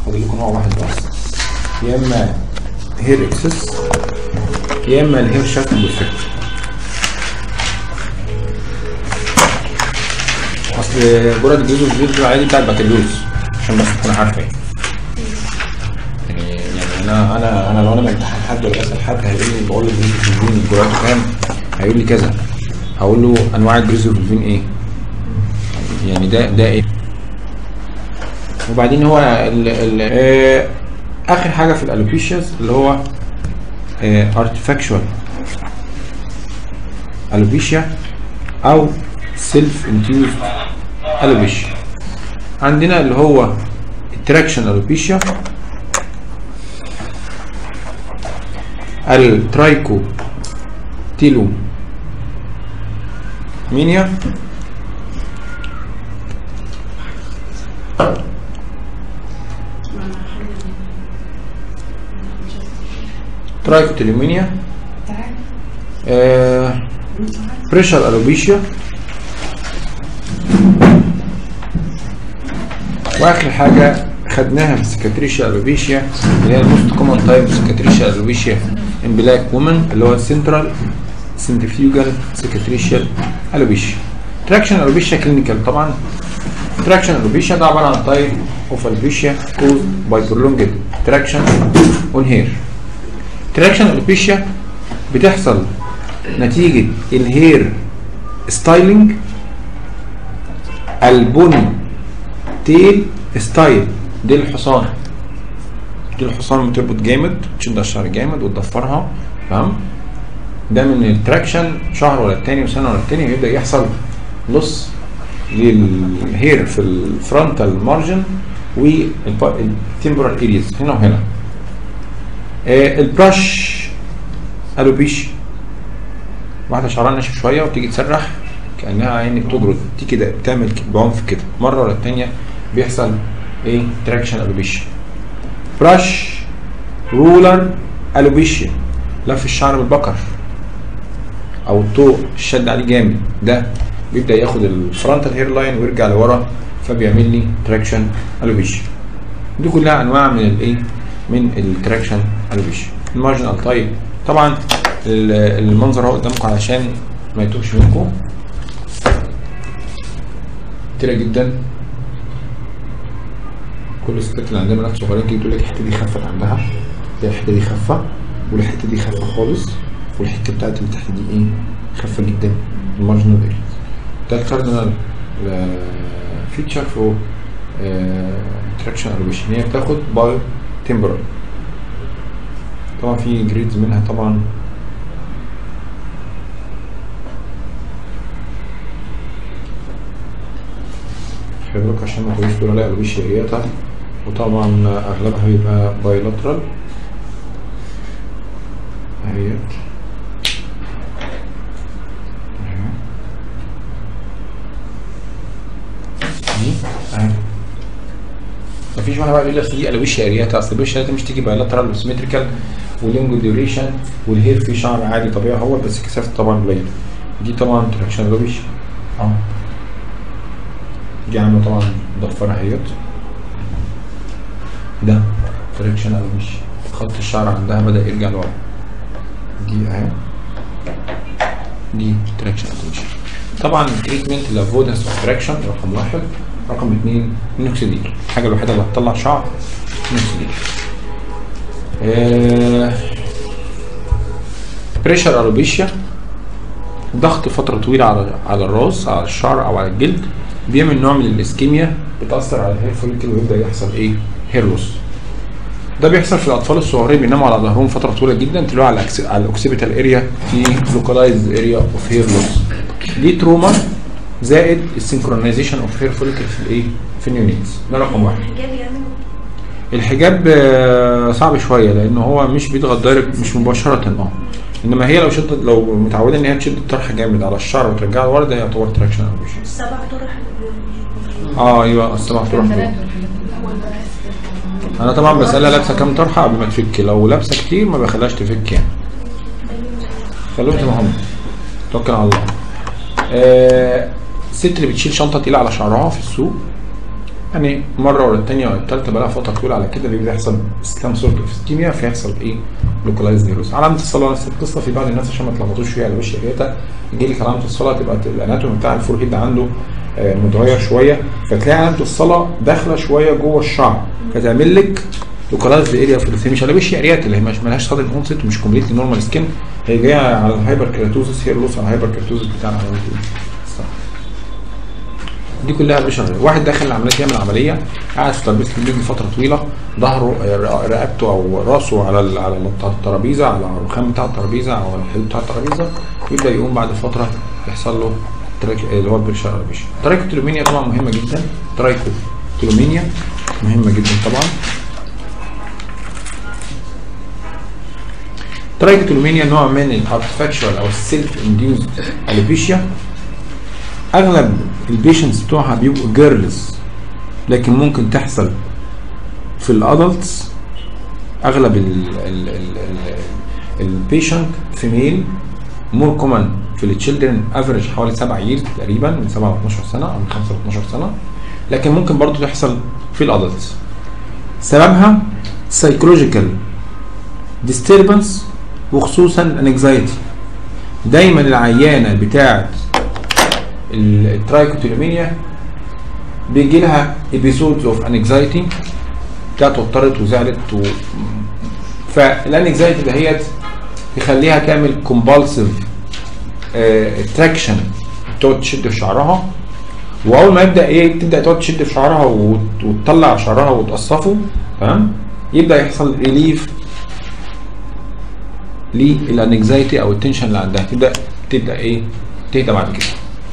فاضل لكم نوع واحد بس يا اما هير اكسس يا اما الهير شافت بيرفكت اصل جرعه الجزء الكبير العادي بتاع البكالوريوس عشان بس تكون عارفه يعني يعني يعني انا انا انا لو انا بمتحن حد ولا بسال حد هيقول لي بقول له الجلوزوفين جرعته كام هيقول لي كذا هقول له انواع الجلوزوفين ايه يعني ده ده ايه وبعدين هو ال ال آه اخر حاجه في الالوبيشياز اللي هو ارتفاكشوال الوبيشيا او سيلف انتيوز الوبيشيا عندنا اللي هو التراكشن الوبيشيا الترايكو تيلو مينيا ترايكوتيلومينيا آه بريشر الوبيشيا واخر حاجه خدناها في السكاتريشيا الوبيشيا اللي هي الموست كومن تايب سكاتريشيا الوبيشيا ان بلاك وومن اللي هو السنترال سنترفيوجال سكاتريشيا الوبيشيا تراكشن الوبيشيا كلينيكال طبعا تراكشن الوبيشيا ده عباره عن تايب اوف الوبيشيا كوز باي prolonged تراكشن اون هير تراكشن الوبيشيا بتحصل نتيجة الهير ستايلينج البني تيل ستايل دي الحصان دي الحصان بتربط جامد تشد الشعر جامد وتضفرها فاهم ده من التراكشن شهر ولا التاني وسنه ولا التاني يبدا يحصل لص للهير في الفرونتال مارجن والتمبرال اريز هنا وهنا آه البرش الوبيش واحده شعرها ناشف شويه وتيجي تسرح كانها عيني بتجرد دي كده بتعمل بعنف كده مره ولا التانيه بيحصل ايه تراكشن الوبيش برش رولر الوبيشيا لف الشعر بالبكر او الطوق الشد عليه جامد ده بيبدا ياخد الفرونتال هير لاين ويرجع لورا فبيعمل لي تراكشن الوبيشيا دي كلها انواع من الايه من التراكشن الوبيشيا المارجنال تايب طبعا المنظر اهو قدامكم علشان ما يتوهش منكم كتيرة جدا كل الستات اللي عندنا بنات صغيرين تيجي تقول لك الحته دي خفت عندها هي الحته دي خفه والحته دي خفه خالص والحته بتاعت اللي تحت دي ايه خفه جدا المارجنال اريا ده الكاردينال فيتشر فور تراكشن الوبيشن هي بتاخد باي تمبرال طبعا في جريدز منها طبعا حضرتك عشان ما تقوليش تقول لا الوبيش رياتا وطبعا اغلبها بيبقى بايلاترال اهيت دي اهي مفيش واحد بقى يقول لك دي الويش ارياتا اصل الويش ارياتا مش تيجي بايلاترال وسيمتريكال ولينجو ديوريشن والهير فيه شعر عادي طبيعي هو بس كثافته طبعا قليله دي طبعا تراكشن الويش اه دي عامله طبعا ضفره اهيت ده تراكشن الويش خط الشعر عندها بدا يرجع لورا دي اهي دي تراكشن الويش طبعا التريتمنت لافودنس اوف تراكشن رقم واحد رقم اثنين مينوكسيديل الحاجه الوحيده اللي هتطلع شعر مينوكسيديل بريشر الوبيشيا ضغط فتره طويله على على الراس على الشعر او على الجلد بيعمل نوع من الاسكيميا بتاثر على الهير فوليكل ويبدا يحصل ايه هير لوس ده بيحصل في الاطفال الصغيرين بيناموا على ظهرهم فتره طويله جدا تلاقوا على الأكس... على الاوكسيبيتال اريا في لوكالايز اريا اوف هير لوس دي تروما زائد السنكرونايزيشن اوف هير فوليكل في الايه في النيونيتس ده رقم واحد الحجاب يعني الحجاب آه، صعب شويه لان هو مش بيضغط دايركت مش مباشره اه انما هي لو شدت لو متعوده ان هي تشد الطرح جامد على الشعر وترجعه لورا ده يعتبر تراكشن الوبيشن السبع طرح اه ايوه السبع طرح دول. انا طبعا بسالها لابسه كام طرحه قبل ما تفك لو لابسه كتير ما بخليهاش تفك يعني خلوهم زي ما هم توكل على الله آه الست اللي بتشيل شنطه تقيله على شعرها في السوق يعني مره ولا الثانيه ولا الثالثه بقى لها فتره طويله على كده بيبدا يحصل سلام سورت اوف اسكيميا فيحصل ايه لوكالايز نيروز علامه الصلاه نفس القصه في بعض الناس عشان ما تلخبطوش فيها على وش الريتا يجي لك علامه الصلاه تبقى الاناتومي بتاع الفور هيد عنده آه، متغير شويه فتلاقي علامه الصلاه داخله شويه جوه الشعر فتعمل لك لوكالايز اريا في مش على وش اريات اللي هي مش مالهاش صدر اونست ومش كومبليتلي نورمال سكين هي جايه على الهايبر كيراتوزس هي اللوس على الهايبر كيراتوزس بتاع العلامات دي دي كلها بشر واحد داخل العمليه يعمل عمليه قاعد في ترابيزه البيت لفتره طويله ظهره آه، رقبته او راسه على ال- على الترابيزه على الرخام بتاع الترابيزه او على الحدود بتاع الترابيزه يبدا يقوم بعد فتره يحصل له تراك اللي هو البريشر اربيشن ترايكوتلومينيا طبعا مهمه جدا ترايكوتلومينيا مهمه جدا طبعا ترايكوتلومينيا نوع من الارتفاكشوال او السيلف انديوز الوبيشيا اغلب البيشنتس بتوعها بيبقوا جيرلز لكن ممكن تحصل في الادلتس اغلب البيشنت فيميل مور كومن في التشيلدرن افريج حوالي 7 ييرز تقريبا من 7 ل 12 سنه او من 5 ل 12 سنه لكن ممكن برضو تحصل في الادلتس سببها سايكولوجيكال ديستربنس وخصوصا الانكزايتي دايما العيانه بتاعت الترايكوتيلومينيا بيجي لها ابيسودز اوف انكزايتي بتاعت وترت وزعلت و... فالانكزايتي دهيت يخليها تعمل كومبالسيف تراكشن تقعد تشد في شعرها واول ما يبدا ايه تبدا تقعد تشد في شعرها وت- وتطلع شعرها وتقصفه تمام يبدا يحصل ريليف للانكزايتي او التنشن اللي عندها تبدا تبدا ايه تهدى بعد كده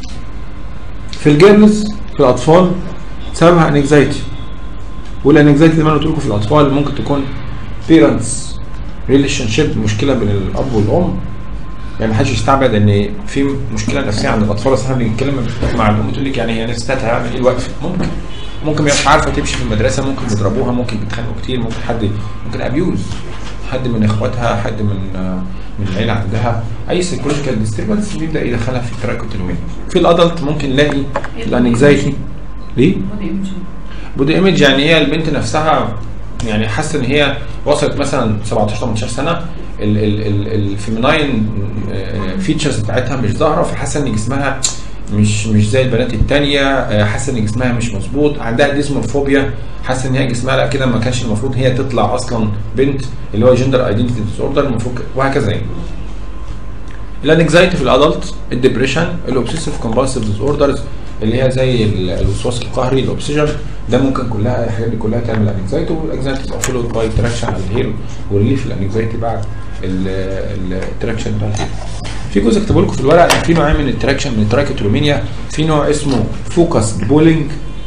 في الجيرلز في الاطفال سببها انكزايتي والانكزايتي زي ما أنا قلت لكم في الاطفال ممكن تكون بيرنتس ريليشن شيب مشكله بين الاب والام يعني محدش يستعبد ان في مشكله نفسيه عند الاطفال بس احنا بنتكلم مع الام تقول لك يعني هي نفسها هيعمل ايه الوقت ممكن ممكن مش عارفه تمشي في المدرسه ممكن يضربوها ممكن بيتخانقوا كتير ممكن حد ممكن ابيوز حد من اخواتها حد من من العيله عندها اي سيكولوجيكال ديستربنس بيبدا يدخلها في التراكوتيلومين في الادلت ممكن نلاقي الانكزايتي ليه؟ بودي ايمج يعني هي البنت نفسها يعني حاسه ان هي وصلت مثلا 17 18 سنه الفيميناين فيتشرز بتاعتها مش ظاهره فحاسه ان جسمها مش مش زي البنات التانية آه، حاسه ان جسمها مش مظبوط عندها ديسمورفوبيا حاسه ان هي جسمها لا كده ما كانش المفروض هي تطلع اصلا بنت اللي هو جندر ايدنتيتي ديس اوردر المفروض ك- وهكذا يعني الانكزايتي في الادلت الدبريشن الاوبسيسيف كومبالسيف ديس اوردرز اللي هي زي ال- الوسواس القهري الاوبسيجن ده ممكن كلها الحاجات دي كلها تعمل انكزايتي والانكزايتي تبقى فولود باي تراكشن على الهيل وريليف الانكزايتي بعد التراكشن بتاع الهيل في جزء كتبوا لكم في الورق إن في نوعين من التراكشن من التراكيترومينيا في نوع اسمه فوكس بولينج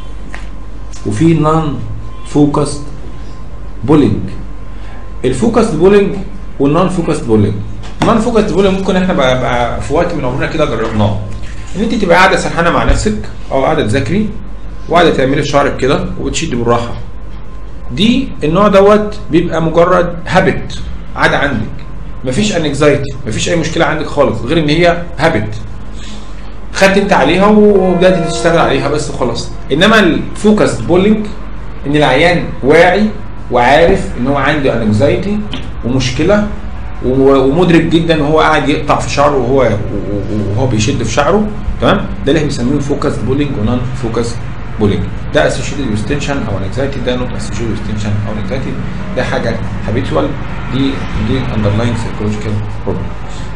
وفي نون فوكس بولينج الفوكس بولينج والنون فوكس بولينج النون فوكس بولينج ممكن احنا بقى, بقى في وقت من عمرنا كده جربناه ان انت تبقى قاعده سرحانه مع نفسك او قاعده تذاكري وقاعده تعملي شعرك كده وبتشدي بالراحه دي النوع دوت بيبقى مجرد هابت عاده عندك مفيش انكزايتي مفيش اي مشكله عندك خالص غير ان هي هابت خدت انت عليها وبدات تشتغل عليها بس وخلاص انما الفوكس بولينج ان العيان واعي وعارف ان هو عنده انكزايتي ومشكله و- ومدرك جدا ان هو قاعد يقطع في شعره وهو و- وهو بيشد في شعره تمام ده اللي احنا بنسميه فوكس بولينج ونون فوكس بولينج ده اسوشيتد وستنشن او انكزايتي ده نوت اسوشيتد وستنشن او انكزايتي ده حاجه هابيتوال دي دي اندرلاين سايكولوجيكال بروبلم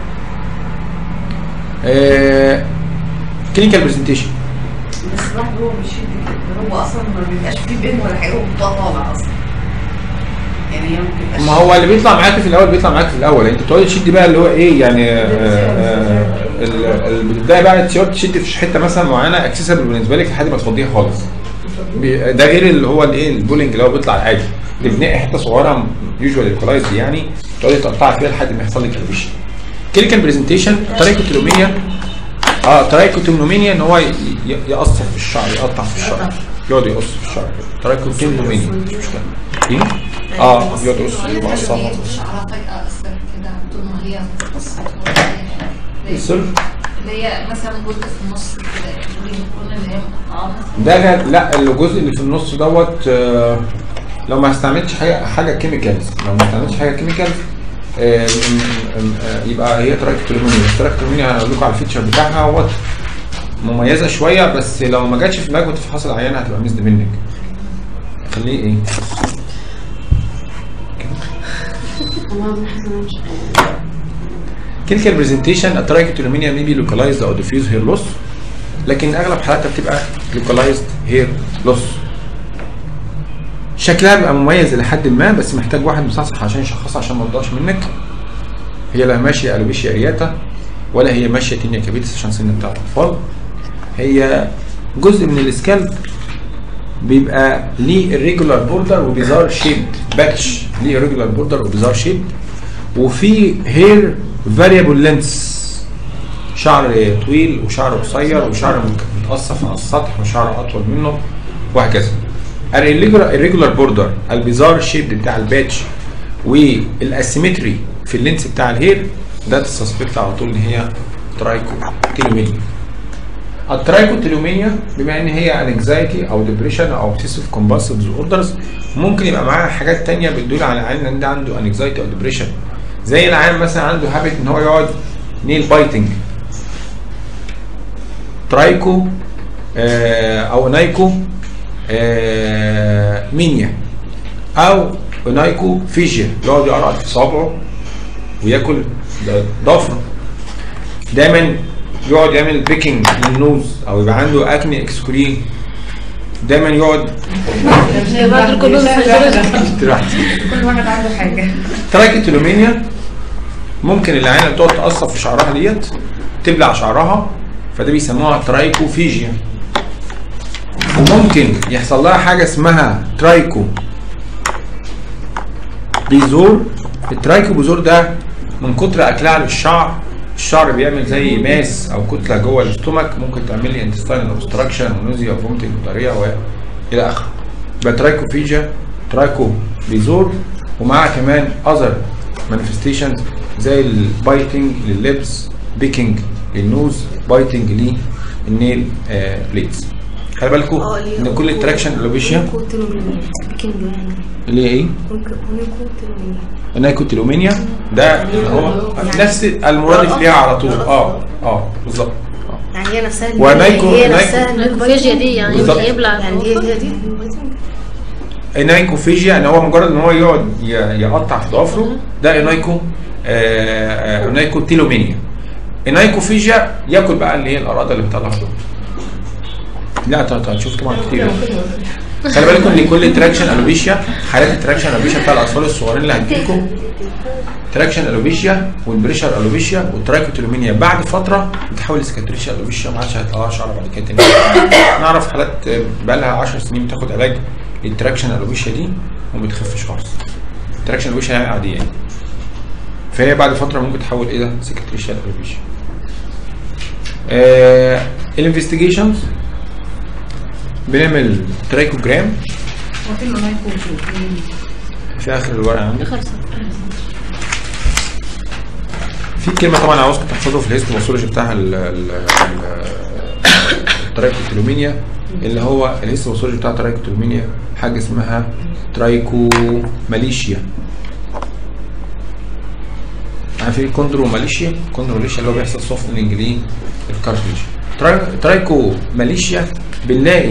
كلينيكال برزنتيشن بس الواحد هو بيشد هو اصلا ما بيبقاش فيه بين ولا حاجه وهو طالع اصلا يعني هي ما بتبقاش ما هو اللي بيطلع معاك في الاول بيطلع معاك في الاول انت بتقعدي تشدي بقى اللي هو ايه يعني آه، آه، ال- ال- بتبداي بقى تقعدي تشدي في حته مثلا معينه اكسسبل بالنسبه لك لحد ما تفضيها خالص بي- ده غير اللي هو الايه البولينج اللي هو بيطلع العادي اللي بنلاقي حته صغيره يوجوال لوكالايز يعني تقعدي تقطعي فيها لحد ما يحصل لك الفيشن كلينيكال برزنتيشن ترايكوتيلومينيا اه ترايكوتيلومينيا ان هو ي- ي- يقصف في الشعر يقطع في الشعر يقعد يقص في الشعر ترايكوتيلومينيا مش مشكله ايه؟ اه يقعد يقص يقصها شعرها فجأة أثر كده طول ما هي قصت السر اللي هي مثلا جزء في النص كده بيكون اللي هي مقطعة بس ده غ- لا الجزء اللي في النص دوت آه، لو ما استعملتش حاجه حاجه كيميكالز لو ما استعملتش حاجه كيميكالز آه، م- م- م- آه، يبقى هي تراكتولومينيا التراكتولومينيا هقول لكم على الفيتشر بتاعها هو مميزه شويه بس لو ما جاتش في مجهود في حصل عيان هتبقى مزد منك خليه ايه كلينيكال برزنتيشن التراكتولومينيا may be localized او diffuse hair loss لكن اغلب حالاتها بتبقى localized hair loss شكلها بيبقى مميز الى حد ما بس محتاج واحد مصحصح عشان يشخصها عشان ما يرضاش منك هي لا ماشيه الوبيشيا ارياتا ولا هي ماشيه تينيا كابيتس عشان سن بتاع الاطفال هي جزء من السكالب بيبقى ليه irregular بوردر وبيزار شيب باتش ليه irregular بوردر وبيزار شيب وفي هير فاريبل لينس شعر طويل وشعر قصير وشعر متقصف على السطح وشعر اطول منه وهكذا الريجولار بوردر البيزار شيب بتاع الباتش والاسيمتري في اللينس بتاع الهير ده تسسبكت على طول ان هي ترايكو تيلومينيا الترايكوتيلومينيا بما ان هي انكزايتي او ديبريشن او اوبسيسيف كومبالسيف اوردرز ممكن يبقى معاها حاجات تانية بتدل على العيان ان ده عنده انكزايتي او ديبريشن زي العيان مثلا عنده هابت ان هو يقعد نيل بايتنج ترايكو آه او نايكو آه مينيا او نايكو فيجيا يقعد يقرأ في صابعه وياكل ضفره دايما يقعد يعمل بيكنج للنوز او يبقى عنده اكني اكسكرين دايما يقعد بعد كله استراحة. كل واحد عنده حاجه ترايكوتيلومينيا ممكن العينه بتقعد تقصف في شعرها ديت تبلع شعرها فده بيسموها ترايكوفيجيا وممكن يحصل لها حاجه اسمها ترايكو بيزور الترايكو بيزور ده من كتر اكلها للشعر الشعر بيعمل زي ماس او كتله جوه الاستومك ممكن تعمل لي انتستاينال اوبستراكشن ونوزيا وفومتنج وطريقه الى اخره يبقى ترايكوفيجيا ترايكو بيزور ومعاها كمان اذر مانيفستيشنز زي البايتنج لللبس بيكنج للنوز بايتنج للنيل آه بليتس خلي بالكم ان كل التراكشن الوبيشيا اللي هي ايه؟ النايكوتيلومينيا ده اللي هو نفس المرادف ليها على طول اه اه بالظبط آه. يعني هي نفسها ونايكو- هي نايكو- نفسها الفيجيا دي يعني بالظبط. يبلع يعني هي هي دي انايكوفيجيا ان هو مجرد ان هو يقعد ي- يقطع في ضوافره ده انايكو آه، آه، انايكوتيلومينيا انايكوفيجيا ياكل بقى اللي هي الاراده اللي بتطلع دول لا طبعا هتشوف طبعا كتير خلي بالكم ان كل تراكشن الوبيشيا حالات التراكشن الوبيشيا بتاع الاطفال الصغيرين اللي هديكم تراكشن الوبيشيا والبريشر الوبيشيا والترايكوتيلومينيا بعد فتره بتحول لسكاتريشيا الوبيشيا ما عادش هيطلع شعر بعد كده تاني نعرف حالات بقى لها 10 سنين بتاخد علاج للتراكشن الوبيشيا دي وما بتخفش خالص التراكشن الوبيشيا يعني عاديه يعني فهي بعد فتره ممكن تحول الى سكاتريشيا الوبيشيا آه الانفستيجيشنز بنعمل ترايكوجرام هو في الأونايكو في اخر الورقه عندي اخر سطر في كلمه طبعا عاوزكم تحفظوا في الهيستوباثولوجي بتاع ال- ال- ال- الترايكوتيلومينيا اللي هو الهيستوباثولوجي بتاع الترايكوتيلومينيا حاجه اسمها ترايكوماليشيا عارفين كوندروماليشيا كوندروماليشيا اللي هو بيحصل سوفتنج للكارتليج تراي- ترايكوماليشيا بنلاقي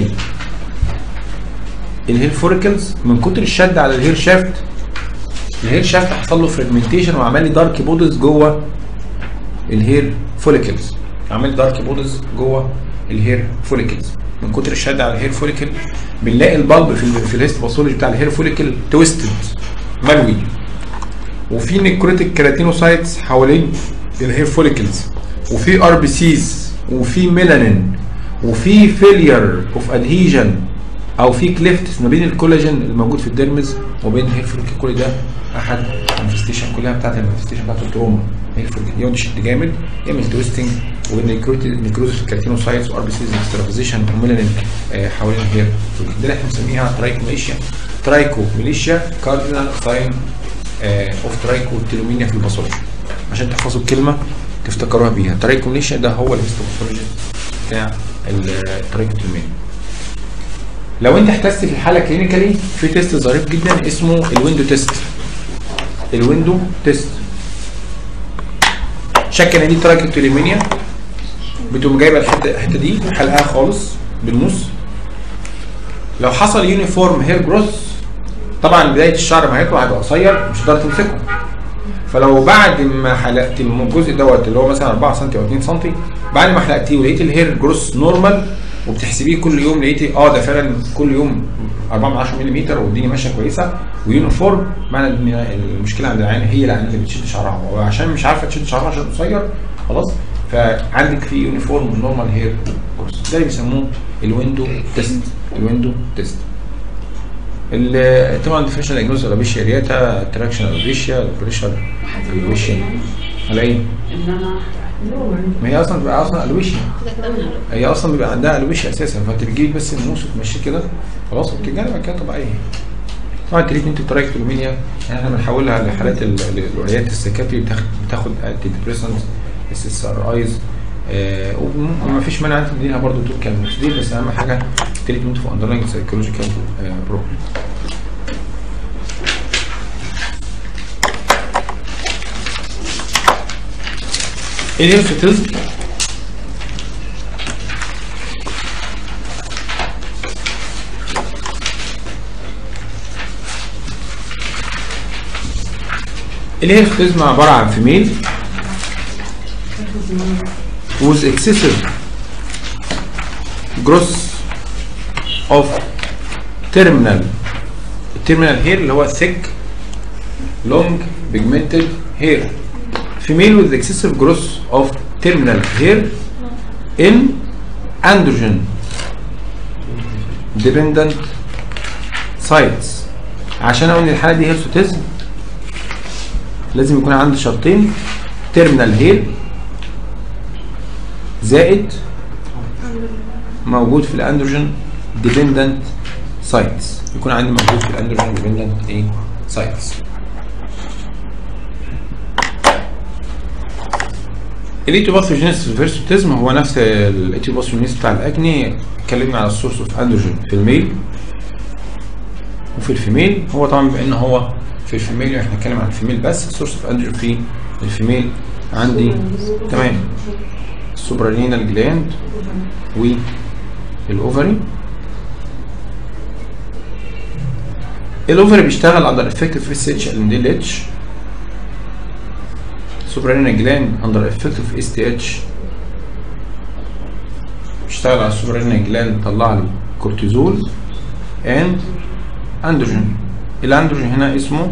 الهير فوريكلز من كتر الشد على الهير شافت الهير شافت حصل له فريجمنتيشن وعمل لي دارك بودز جوه الهير فوليكلز عمل دارك بودز جوه الهير فوليكلز من كتر الشد على الهير فوليكل بنلاقي البلب في ال- في الهيستوباثولوجي بتاع الهير فوليكل تويستد ملوي وفي نيكروتيك كيراتينوسايتس حوالين الهير فوليكلز وفي ار بي سيز وفي ميلانين وفي فيلير اوف ادهيجن او في كليفتس ما بين الكولاجين الموجود في الديرمز وبين الهير فوليكل كل ده احد المانفستيشن كلها بتاعت المانفستيشن بتاعت التروما الهير فوليكل يقعد يشد جامد يعمل تويستنج ونيكروزيس كيراتينوسايتس وار بي سيز اكسترافيزيشن وميلانين آه، حوالين الهير فوليكل ده اللي احنا بنسميها ترايكوميشيا ترايكو ميليشيا كاردينال ساين اوف ترايكوتيلومينيا في الباثولوجي عشان تحفظوا الكلمه تفتكروها بيها ترايكوميشيا ده هو الهيستوباثولوجي بتاع الترايكوتومين لو انت احتجت في الحاله كلينيكالي في تيست ظريف جدا اسمه الويندو تيست الويندو تيست شك ان دي ترايكوتوليمينيا بتقوم جايبه الحته الحته دي حلقها خالص بالنص لو حصل يونيفورم هير جروث طبعا بدايه الشعر ما هيطلع هيبقى قصير مش هتقدر تمسكه فلو بعد ما حلقت الجزء دوت اللي هو مثلا 4 سم او 2 سم بعد ما حلقتيه ولقيت الهير جروث نورمال وبتحسبيه كل يوم لقيتي اه ده فعلا كل يوم 4 من 10 ملم والدنيا ماشيه كويسه ويونيفورم معنى ان المشكله عند العين هي العين اللي بتشد شعرها وعشان مش عارفه تشد شعرها عشان قصير خلاص فعندك في يونيفورم نورمال هير جروث ده اللي بيسموه الويندو تيست الويندو تيست ال- طبعا ديفيشن دايجنوز الابيشيا رياتا تراكشن الابيشيا بريشر الابيشيا على ايه؟ ان انا ما هي اصلا بتبقى اصلا الويشيا هي اصلا بيبقى عندها الويشيا اساسا فانت بتجيب بس النوس وتمشيه كده خلاص وبتتجنب بعد كده طبيعيه طبعا التريتمنت الترايكتولومينيا يعني احنا بنحولها لحالات ال- ال- الولايات السكاتري بتاخد بتاخد انتي ديبريسنت اس اس ار ايز وما فيش مانع انت تديها برضه طول كامل تدير بس اهم حاجه تريتمنت فور اندرلاينج سايكولوجيكال بروبلم الهيرسوتيزم الهيرسوتيزم عبارة عن فيميل with excessive growth of terminal terminal hair اللي هو thick long pigmented hair female with excessive growth of terminal hair in androgen dependent sites عشان اقول ان الحاله دي هيرسوتيزم لازم يكون عندي شرطين terminal hair زائد موجود في الاندروجين ديبندنت سايتس يكون عندي موجود في الاندروجين ديبندنت ايه سايتس الايتيوباثوجينيس فيرسوتيزم هو نفس الايتيوباثوجينيس بتاع الاكني اتكلمنا على السورس اوف اندروجين في الميل وفي الفيميل هو طبعا بما ان هو في الفيميل احنا هنتكلم عن الفيميل بس السورس اوف اندروجين في الفيميل عندي تمام السوبرانينال جلاند والاوفري الاوفري بيشتغل على افكتيف اس اتش ان دي اتش سوبرانينال جلاند اندر افكتيف اس تي اتش بيشتغل على السوبرانينال جلاند طلع لي كورتيزول اند اندروجين الاندروجين هنا اسمه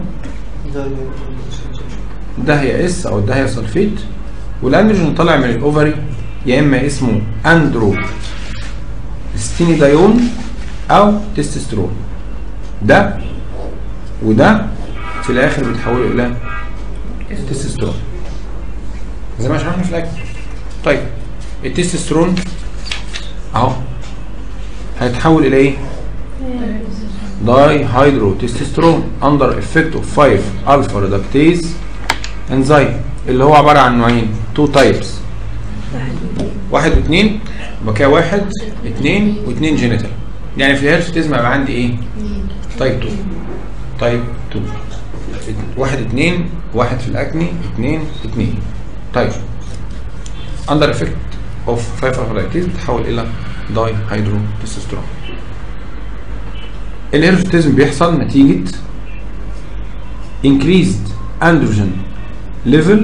دهيا اس او دهيا سلفيت والاندروجين طالع من الاوفري يا اما اسمه اندرو ستينيدايون او تستوستيرون ده وده في الاخر بيتحولوا الى تستوستيرون زي ما شرحنا في الاكل طيب التستوستيرون اهو هيتحول الى ايه داي هيدرو تستوستيرون اندر افكت اوف 5 الفا ريدكتيز انزيم اللي هو عباره عن نوعين تو تايبس واحد واثنين يبقى كده واحد اثنين واثنين جينيتال يعني في الهيرسوتيزم هيبقى عندي ايه؟ تايب 2 تايب 2 واحد اثنين واحد في الاكني اثنين اثنين طيب اندر افكت اوف 5 الفا بتتحول الى داي هيدرو تستوستيرون الهيرسوتيزم بيحصل نتيجه increased androgen level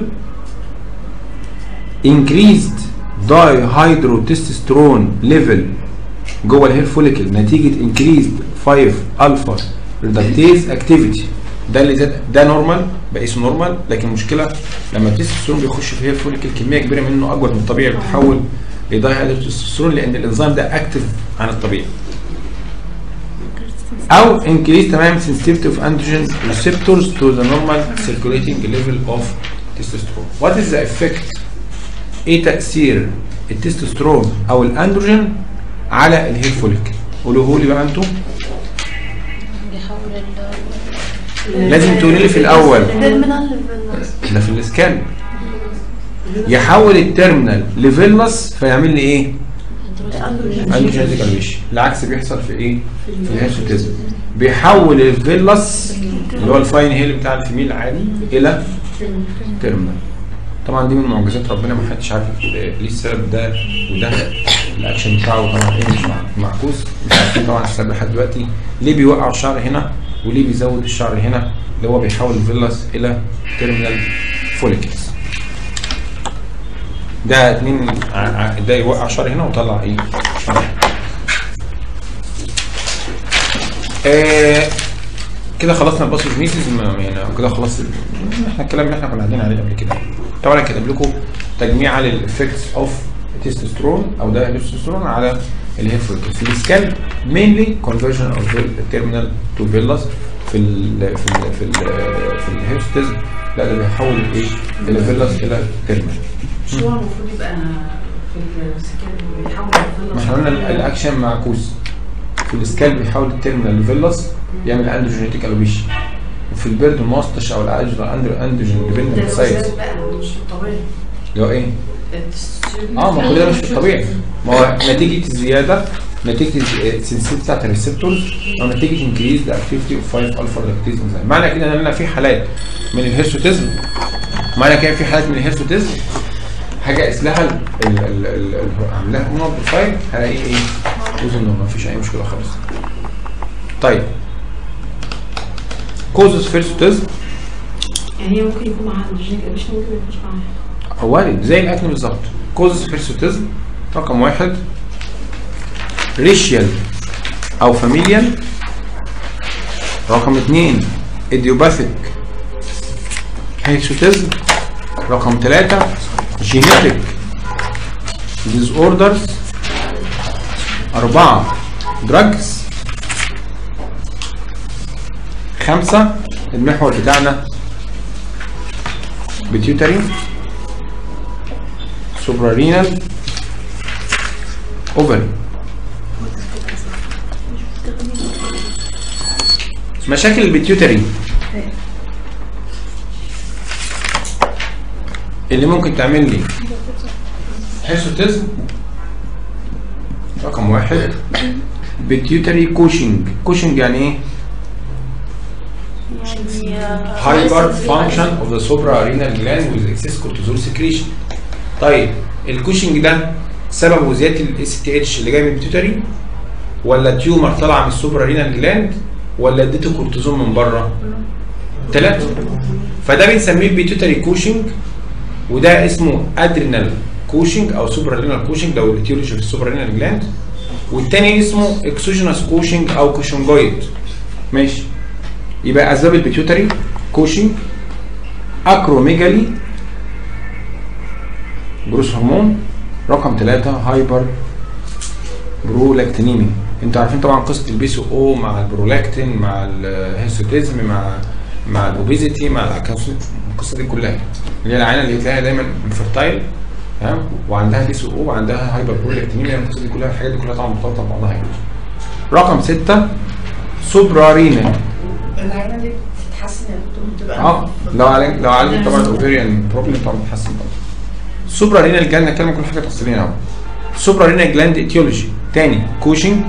increased dihydrotestosterone level جوه الهير فوليكل نتيجه increased 5 الفا ريدكتيز اكتيفيتي ده اللي زاد ده نورمال بقيسه نورمال لكن المشكله لما التستوستيرون بيخش في الهير فوليكل كميه كبيره منه اكبر من الطبيعي بتتحول لدايهيدروتستوستيرون لان الانزيم ده اكتف عن الطبيعي او increase تمام sensitivity of androgen receptors to the normal circulating level of testosterone. What is the effect? ايه تأثير التستوستيرون او الاندروجين على الهير فوليكل؟ قولوه لي بقى انتوا بيحول ال لازم تقولي لي في الاول ده في السكان يحول التيرمينال لفيلنس فيعمل لي ايه؟ اندروجينيتك الويش العكس بيحصل في ايه؟ في الهيرسوتيزم بيحول الفيلس اللي هو الفاين هيل بتاع الفيميل العادي الى تيرمينال طبعا دي من معجزات ربنا ما حدش عارف ليه السبب ده وده الاكشن بتاعه طبعا ايه مش مع- معكوس مش عارفين طبعا السبب لحد دلوقتي ليه بيوقع الشعر هنا وليه بيزود الشعر هنا اللي هو بيحول الفيلس الى تيرمينال فوليكلز ده اتنين ع- ع- ده يوقع شعر هنا وطلع ايه شعر هنا. آه كده خلصنا الباثوجينيسيس يعني كده خلاص ال- احنا الكلام اللي احنا كنا قاعدين عليه قبل كده طبعا انا كاتب لكم تجميع على الافكتس اوف تستوستيرون او ده التستوستيرون على الهير فوليكل في السكالب مينلي كونفرجن اوف التيرمينال تو فيلاس في ال في ال في ال في الهيرستيزم لا ده بيحول الايه الى فيلاس الى تيرمينال مش هو المفروض يبقى في السكان بيحاول ما احنا قلنا ال- الاكشن معكوس في السكالب بيحول التيرمينال لفيلاس يعمل اندروجينيتيك الوبيش وفي البيرد الماستش او الادجر اندروجين ديبندنت سايتس بقى مش في الطبيعي اللي هو ايه؟ التستوستيرون اه ما كل ده مش في الطبيعي ما هو نتيجه الزياده نتيجه السنسيتي بتاعت الريسبتورز او نتيجه انكريز الاكتيفيتي اوف 5 الفا ريدكتيز انزيم معنى كده ان انا في حالات من الهيرسوتيزم معنى كده في حالات من الهيرسوتيزم حاجه اسمها ال- ال- ال- ال- ال- عاملاها هرمون بروفايل هلاقي ايه؟ اوزن ما فيش اي مشكله خالص طيب كوزز فيرسوتيزم يعني هي ممكن يكون معاها اندروجين مش ممكن ما يكونش معاها وارد زي الاكل بالظبط كوزز فيرسوتيزم رقم واحد ريشيال او فاميليال رقم اثنين ايديوباثيك هيرسوتيزم رقم ثلاثة جينيتك ديز اوردرز أربعة دراجز خمسة المحور بتاعنا بيتيوتري سوبرارينال اوفري مشاكل البيتيوتري اللي ممكن تعمل لي هيرسوتيزم رقم واحد بيتيوتري كوشنج كوشنج يعني ايه؟ هايبر فانكشن اوف ذا سوبرا رينال جلاند ويز اكسس كورتيزول سكريشن طيب الكوشنج ده سببه زياده الاس تي اتش اللي جاي من البيتيوتري ولا تيومر طالعه من السوبرا رينال جلاند ولا اديته كورتيزون من بره ثلاثه فده بنسميه بيتيوتري كوشنج وده اسمه ادرينال كوشنج او سوبرا رينال كوشنج لو الايتيولوجي في السوبرا رينال جلاند والتاني اسمه اكسوجينوس كوشنج او كوشنجويد ماشي يبقى اسباب البيتيوتري كوشنج اكروميجالي جروس هرمون رقم ثلاثة هايبر برولاكتينيمي انتوا عارفين طبعا قصه البي سي او مع البرولاكتين مع الهيرسوتيزم مع مع الاوبيزيتي مع الأكاسو- القصه دي كلها اللي هي العينه اللي تلاقيها دايما انفرتايل تمام وعندها بي سي او وعندها هايبر برولاكتينيميا القصه دي كلها الحاجات دي كلها طبعا مرتبطه ببعضها يعني رقم ستة سوبرارينال العينه دي بتتحسن يا دكتور بتبقى اه لو عالج لو عالج طبعا الاوفيريان بروبلم طبعا بتحسن طبعا سوبرا رينال جلاند نتكلم كل حاجه تفصيليا اهو سوبرا رينال جلاند ايتيولوجي تاني كوشنج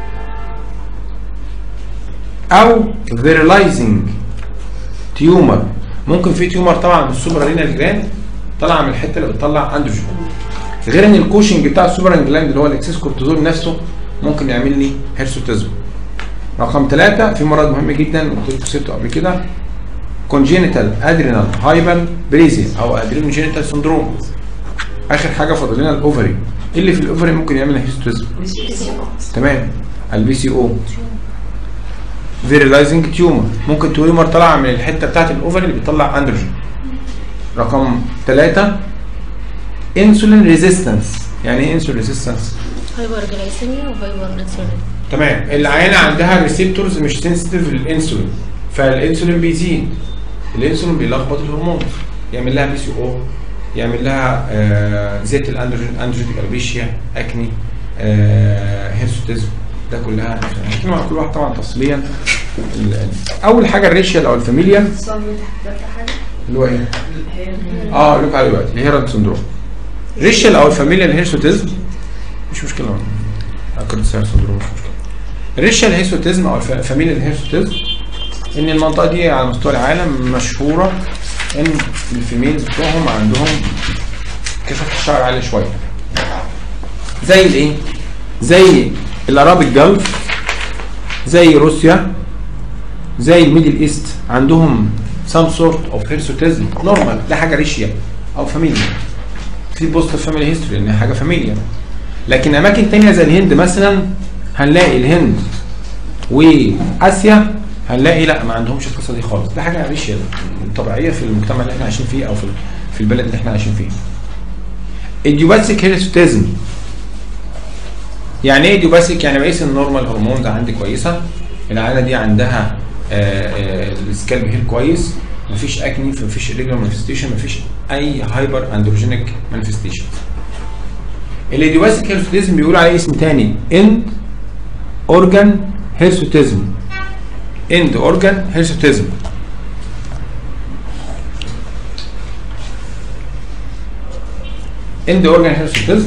او فيرلايزنج تيومر ممكن في تيومر طبعا من السوبرا رينال جلاند طالعه من الحته اللي بتطلع اندروجين غير ان الكوشنج بتاع السوبرا جلاند اللي هو الاكسس كورتيزول نفسه ممكن يعمل لي هيرسوتيزم رقم ثلاثة في مرض مهم جدا قلت لكم سيرته قبل كده كونجينيتال ادرينال هايبر بريزي او ادرينوجينيتال سندروم اخر حاجه فاضل لنا الاوفري ايه اللي في الاوفري ممكن يعمل هيستوزم تمام البي سي او فيرلايزنج تيومر ممكن تيومر طالعه من الحته بتاعت الاوفري اللي بتطلع اندروجين رقم ثلاثة انسولين ريزيستنس يعني ايه انسولين ريزيستنس هايبر جلايسيميا وهايبر انسولين تمام العينه عندها ريسبتورز مش سنسيتيف للانسولين فالانسولين بيزيد الانسولين بيلخبط الهرمون يعمل لها بي سي او يعمل لها آه زيت الاندروجين اندروجينيك البيشيا اكني آه هيرسوتيزم ده كلها هنتكلم على كل واحد طبعا تفصيليا ال- ال- اول حاجه الريشيال او الفاميليال صار تحت حاجه اللي هو ايه؟ هي اه اقول لكم عليه دلوقتي الهيرالد سندروم ريشيال او الفاميليال هيرسوتيزم مش مشكله اكروسير سندروم مش مشكله الريشال هيسوتيزم او الفاميليال هيسوتيزم ان المنطقه دي على مستوى العالم مشهوره ان الفيميلز بتوعهم عندهم كثافه الشعر عاليه شويه زي الايه زي العرب الجلف زي روسيا زي الميدل ايست عندهم some sort of hirsutism نورمال ده حاجه ريشيا او فاميليا في بوست فاميلي هيستوري ان حاجه فاميليا لكن اماكن تانية زي الهند مثلا هنلاقي الهند واسيا هنلاقي لا ما عندهمش القصه دي خالص ده حاجه ريشيا طبيعيه في المجتمع اللي احنا عايشين فيه او في في البلد اللي احنا عايشين فيه الديوباسيك هيرسوتيزم يعني ايه ديوباسيك يعني بقيس النورمال هرمونز عندي كويسه العيله دي عندها السكالب هير كويس مفيش اكني مفيش ريجولار مانيفستيشن مفيش اي هايبر اندروجينيك مانيفستيشن الايديوباسيك هيرسوتيزم بيقول عليه اسم تاني اند اورجان هيرسوتيزم اند اورجان هيرسوتيزم اند اورجان هيرسوتيزم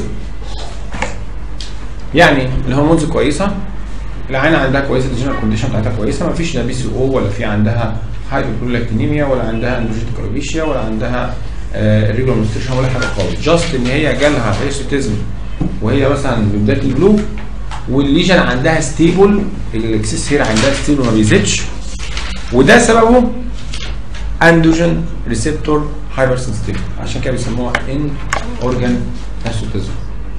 يعني الهرمونز كويسه العينه عندها كويسه الجينال كونديشن بتاعتها كويسه ما فيش لا بي سي او ولا في عندها هايبربرولاكتينيميا ولا عندها اندروجينيك كروبيشيا ولا عندها ريجولار منستريشن ولا حاجه خالص جاست ان هي جالها هيرسوتيزم وهي مثلا في بدايه البلوغ والليجن عندها ستيبل الاكسس هير عندها ستيبل ما بيزيدش وده سببه اندروجين ريسبتور هايبر سنسيتيف عشان كده بيسموها ان اورجان هيرسوتيزم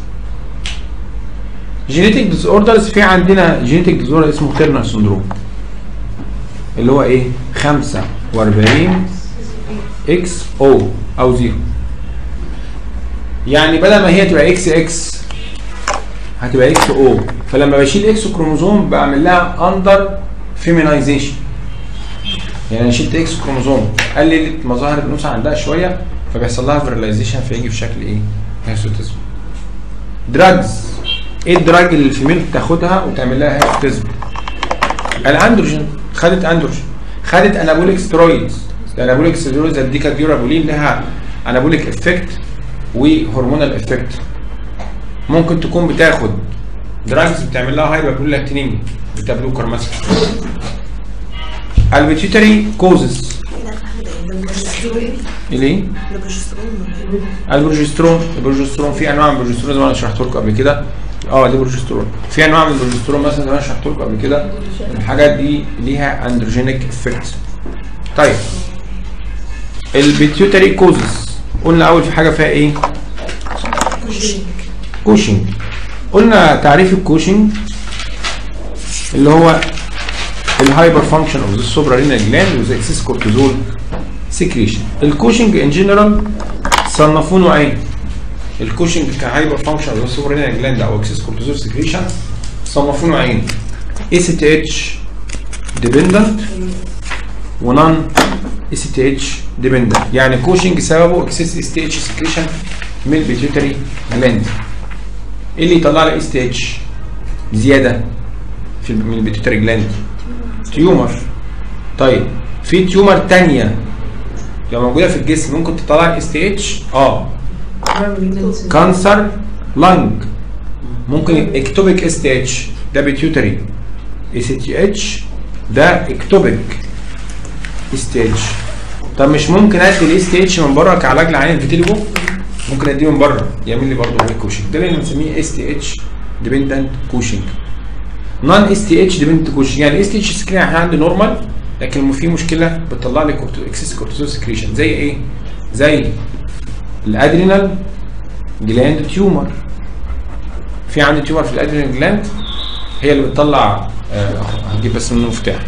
جينيتك ديس اوردرز في عندنا جينيتك ديس اوردر اسمه تيرنر سندروم اللي هو ايه 45 اكس او او زيرو يعني بدل ما هي تبقى اكس اكس هتبقى اكس او فلما بشيل اكس كروموزوم بعمل لها اندر فيمينايزيشن يعني انا شلت اكس كروموزوم قللت مظاهر الانوثه عندها شويه فبيحصل لها فيرلايزيشن فيجي في شكل ايه؟ هيرسوتيزم دراجز ايه الدراج اللي الفيميل بتاخدها وتعمل لها هيرسوتيزم الاندروجين خدت اندروجين خدت انابوليك سترويدز الانابوليك سترويدز الديكاديورابولين لها انابوليك افكت وهرمونال افكت ممكن تكون بتاخد دراجز بتعمل لها هايبربرولاكتينيميا بتابلوكر مثلا البيتيوتري كوزز ليه؟ البروجسترون البروجسترون في انواع من البروجسترون زي ما انا شرحت لكم قبل كده اه دي بروجسترون في انواع من البروجسترون مثلا زي ما انا شرحت لكم قبل كده الحاجات دي ليها اندروجينيك افكت طيب البيتيوتري كوزز قلنا اول في حاجه فيها ايه كوشنج قلنا تعريف الكوشنج اللي هو الهايبر فانكشن اوف ذا سوبرارينال جلاند وذا اكسس كورتيزول سكريشن الكوشنج ان جنرال صنفوه نوعين الكوشنج كهايبر فانكشن اوف ذا سوبرارينال جلاند او اكسس كورتيزول سكريشن صنفوه نوعين اي سي تي اتش ديبندنت ونون اي سي تي اتش ديبندنت يعني كوشنج سببه اكسس اس تي اتش سكريشن من البيتيوتري جلاند ايه اللي يطلع لي اس تي اتش زياده في من البيتيوتري جلاند تيومر طيب في تيومر تانية لو موجوده في الجسم ممكن تطلع اس تي اتش اه كانسر لانج ممكن اكتوبيك اس تي اتش ده بيتيوتري اس تي اتش ده اكتوبيك اس تي اتش طب مش ممكن ادي الاس تي اتش من بره كعلاج لعين الفيتيليجو ممكن اديه من بره يعمل لي برضه هو كوشنج ده اللي بنسميه اس تي اتش ديبندنت كوشنج نون اس تي اتش ديبندنت كوشنج يعني اس تي اتش سكرين احنا عندي نورمال لكن في مشكله بتطلع لي كورتو اكسس كورتيزول سكريشن زي ايه؟ زي الادرينال جلاند تيومر في عندي تيومر في الادرينال جلاند هي اللي بتطلع آه هجيب بس منه مفتاح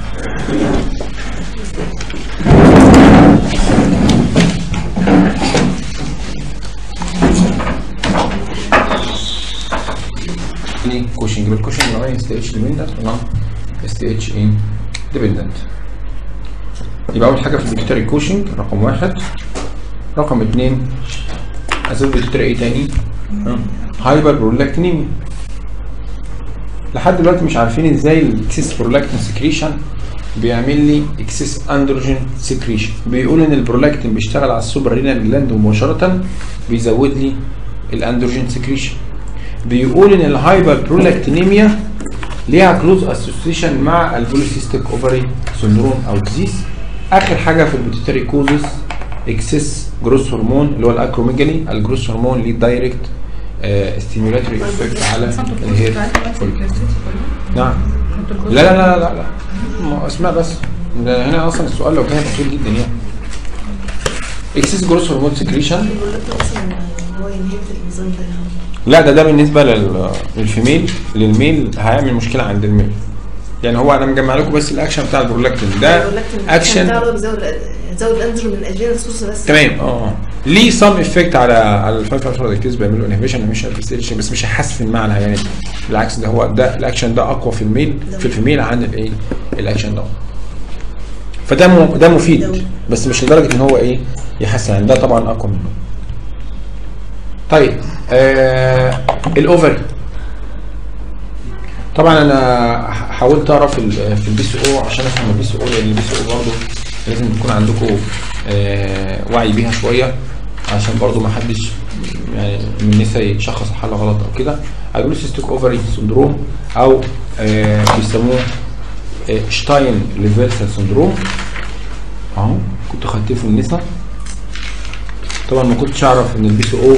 يعني كوشنج بالكوشنج نوعين اس تي اتش ديبندنت ونون اس تي اتش ان ديبندنت يبقى اول حاجه في البيتيوتري كوشنج رقم واحد رقم اثنين اسباب البيتيوتري ايه تاني؟ هايبر برولاكتينيميا لحد دلوقتي مش عارفين ازاي الاكسس برولاكتين سكريشن بيعمل لي اكسس اندروجين سكريشن بيقول ان البرولاكتين بيشتغل على السوبر رينال جلاند مباشره بيزود لي الاندروجين سكريشن بيقول ان الهايبر برولكتينيميا ليها كلوز اسوسيشن مع البوليسيستيك اوفري سندروم او ديزيز اخر حاجه في البيتيتري كوزز اكسس جروس هرمون اللي هو الاكروميجالي الجروس هرمون ليه دايركت ستيمولاتوري افكت على الهير follicle. نعم لا لا لا لا لا ما اسمع بس ده هنا اصلا السؤال لو كان بسيط جدا يعني اكسس جروس هرمون سكريشن هو ينهي النظام ده لا ده ده بالنسبه لل- للفيميل للميل هيعمل مشكله عند الميل يعني هو انا مجمع لكم بس الاكشن بتاع البرولاكتين ده اكشن بيزود بيزود الاندروجين من اجل الرصوص بس تمام اه اه ليه سم افكت على على الفايف الفا بيعملوا انهبيشن مش ارتستيشن بس مش هيحسن مع العيانات بالعكس ده هو ده الاكشن ده اقوى في الميل في الفيميل عن الايه الاكشن ده فده م- ده مفيد بس مش لدرجه ان هو ايه يحسن يعني ده طبعا اقوى منه طيب آه الاوفري طبعا انا ح- حاولت اعرف ال- في البي سي او عشان افهم البي سي او لان البي سي او برضه لازم يكون عندكم آه وعي بيها شويه عشان برضه ما حدش يعني من النساء يشخص الحاله غلط او كده هيقولوا سيستيك اوفري سندروم او آه بيسموه آه شتاين ليفرسال سندروم اهو كنت خدتيه في النساء طبعا ما كنتش اعرف ان البي سي او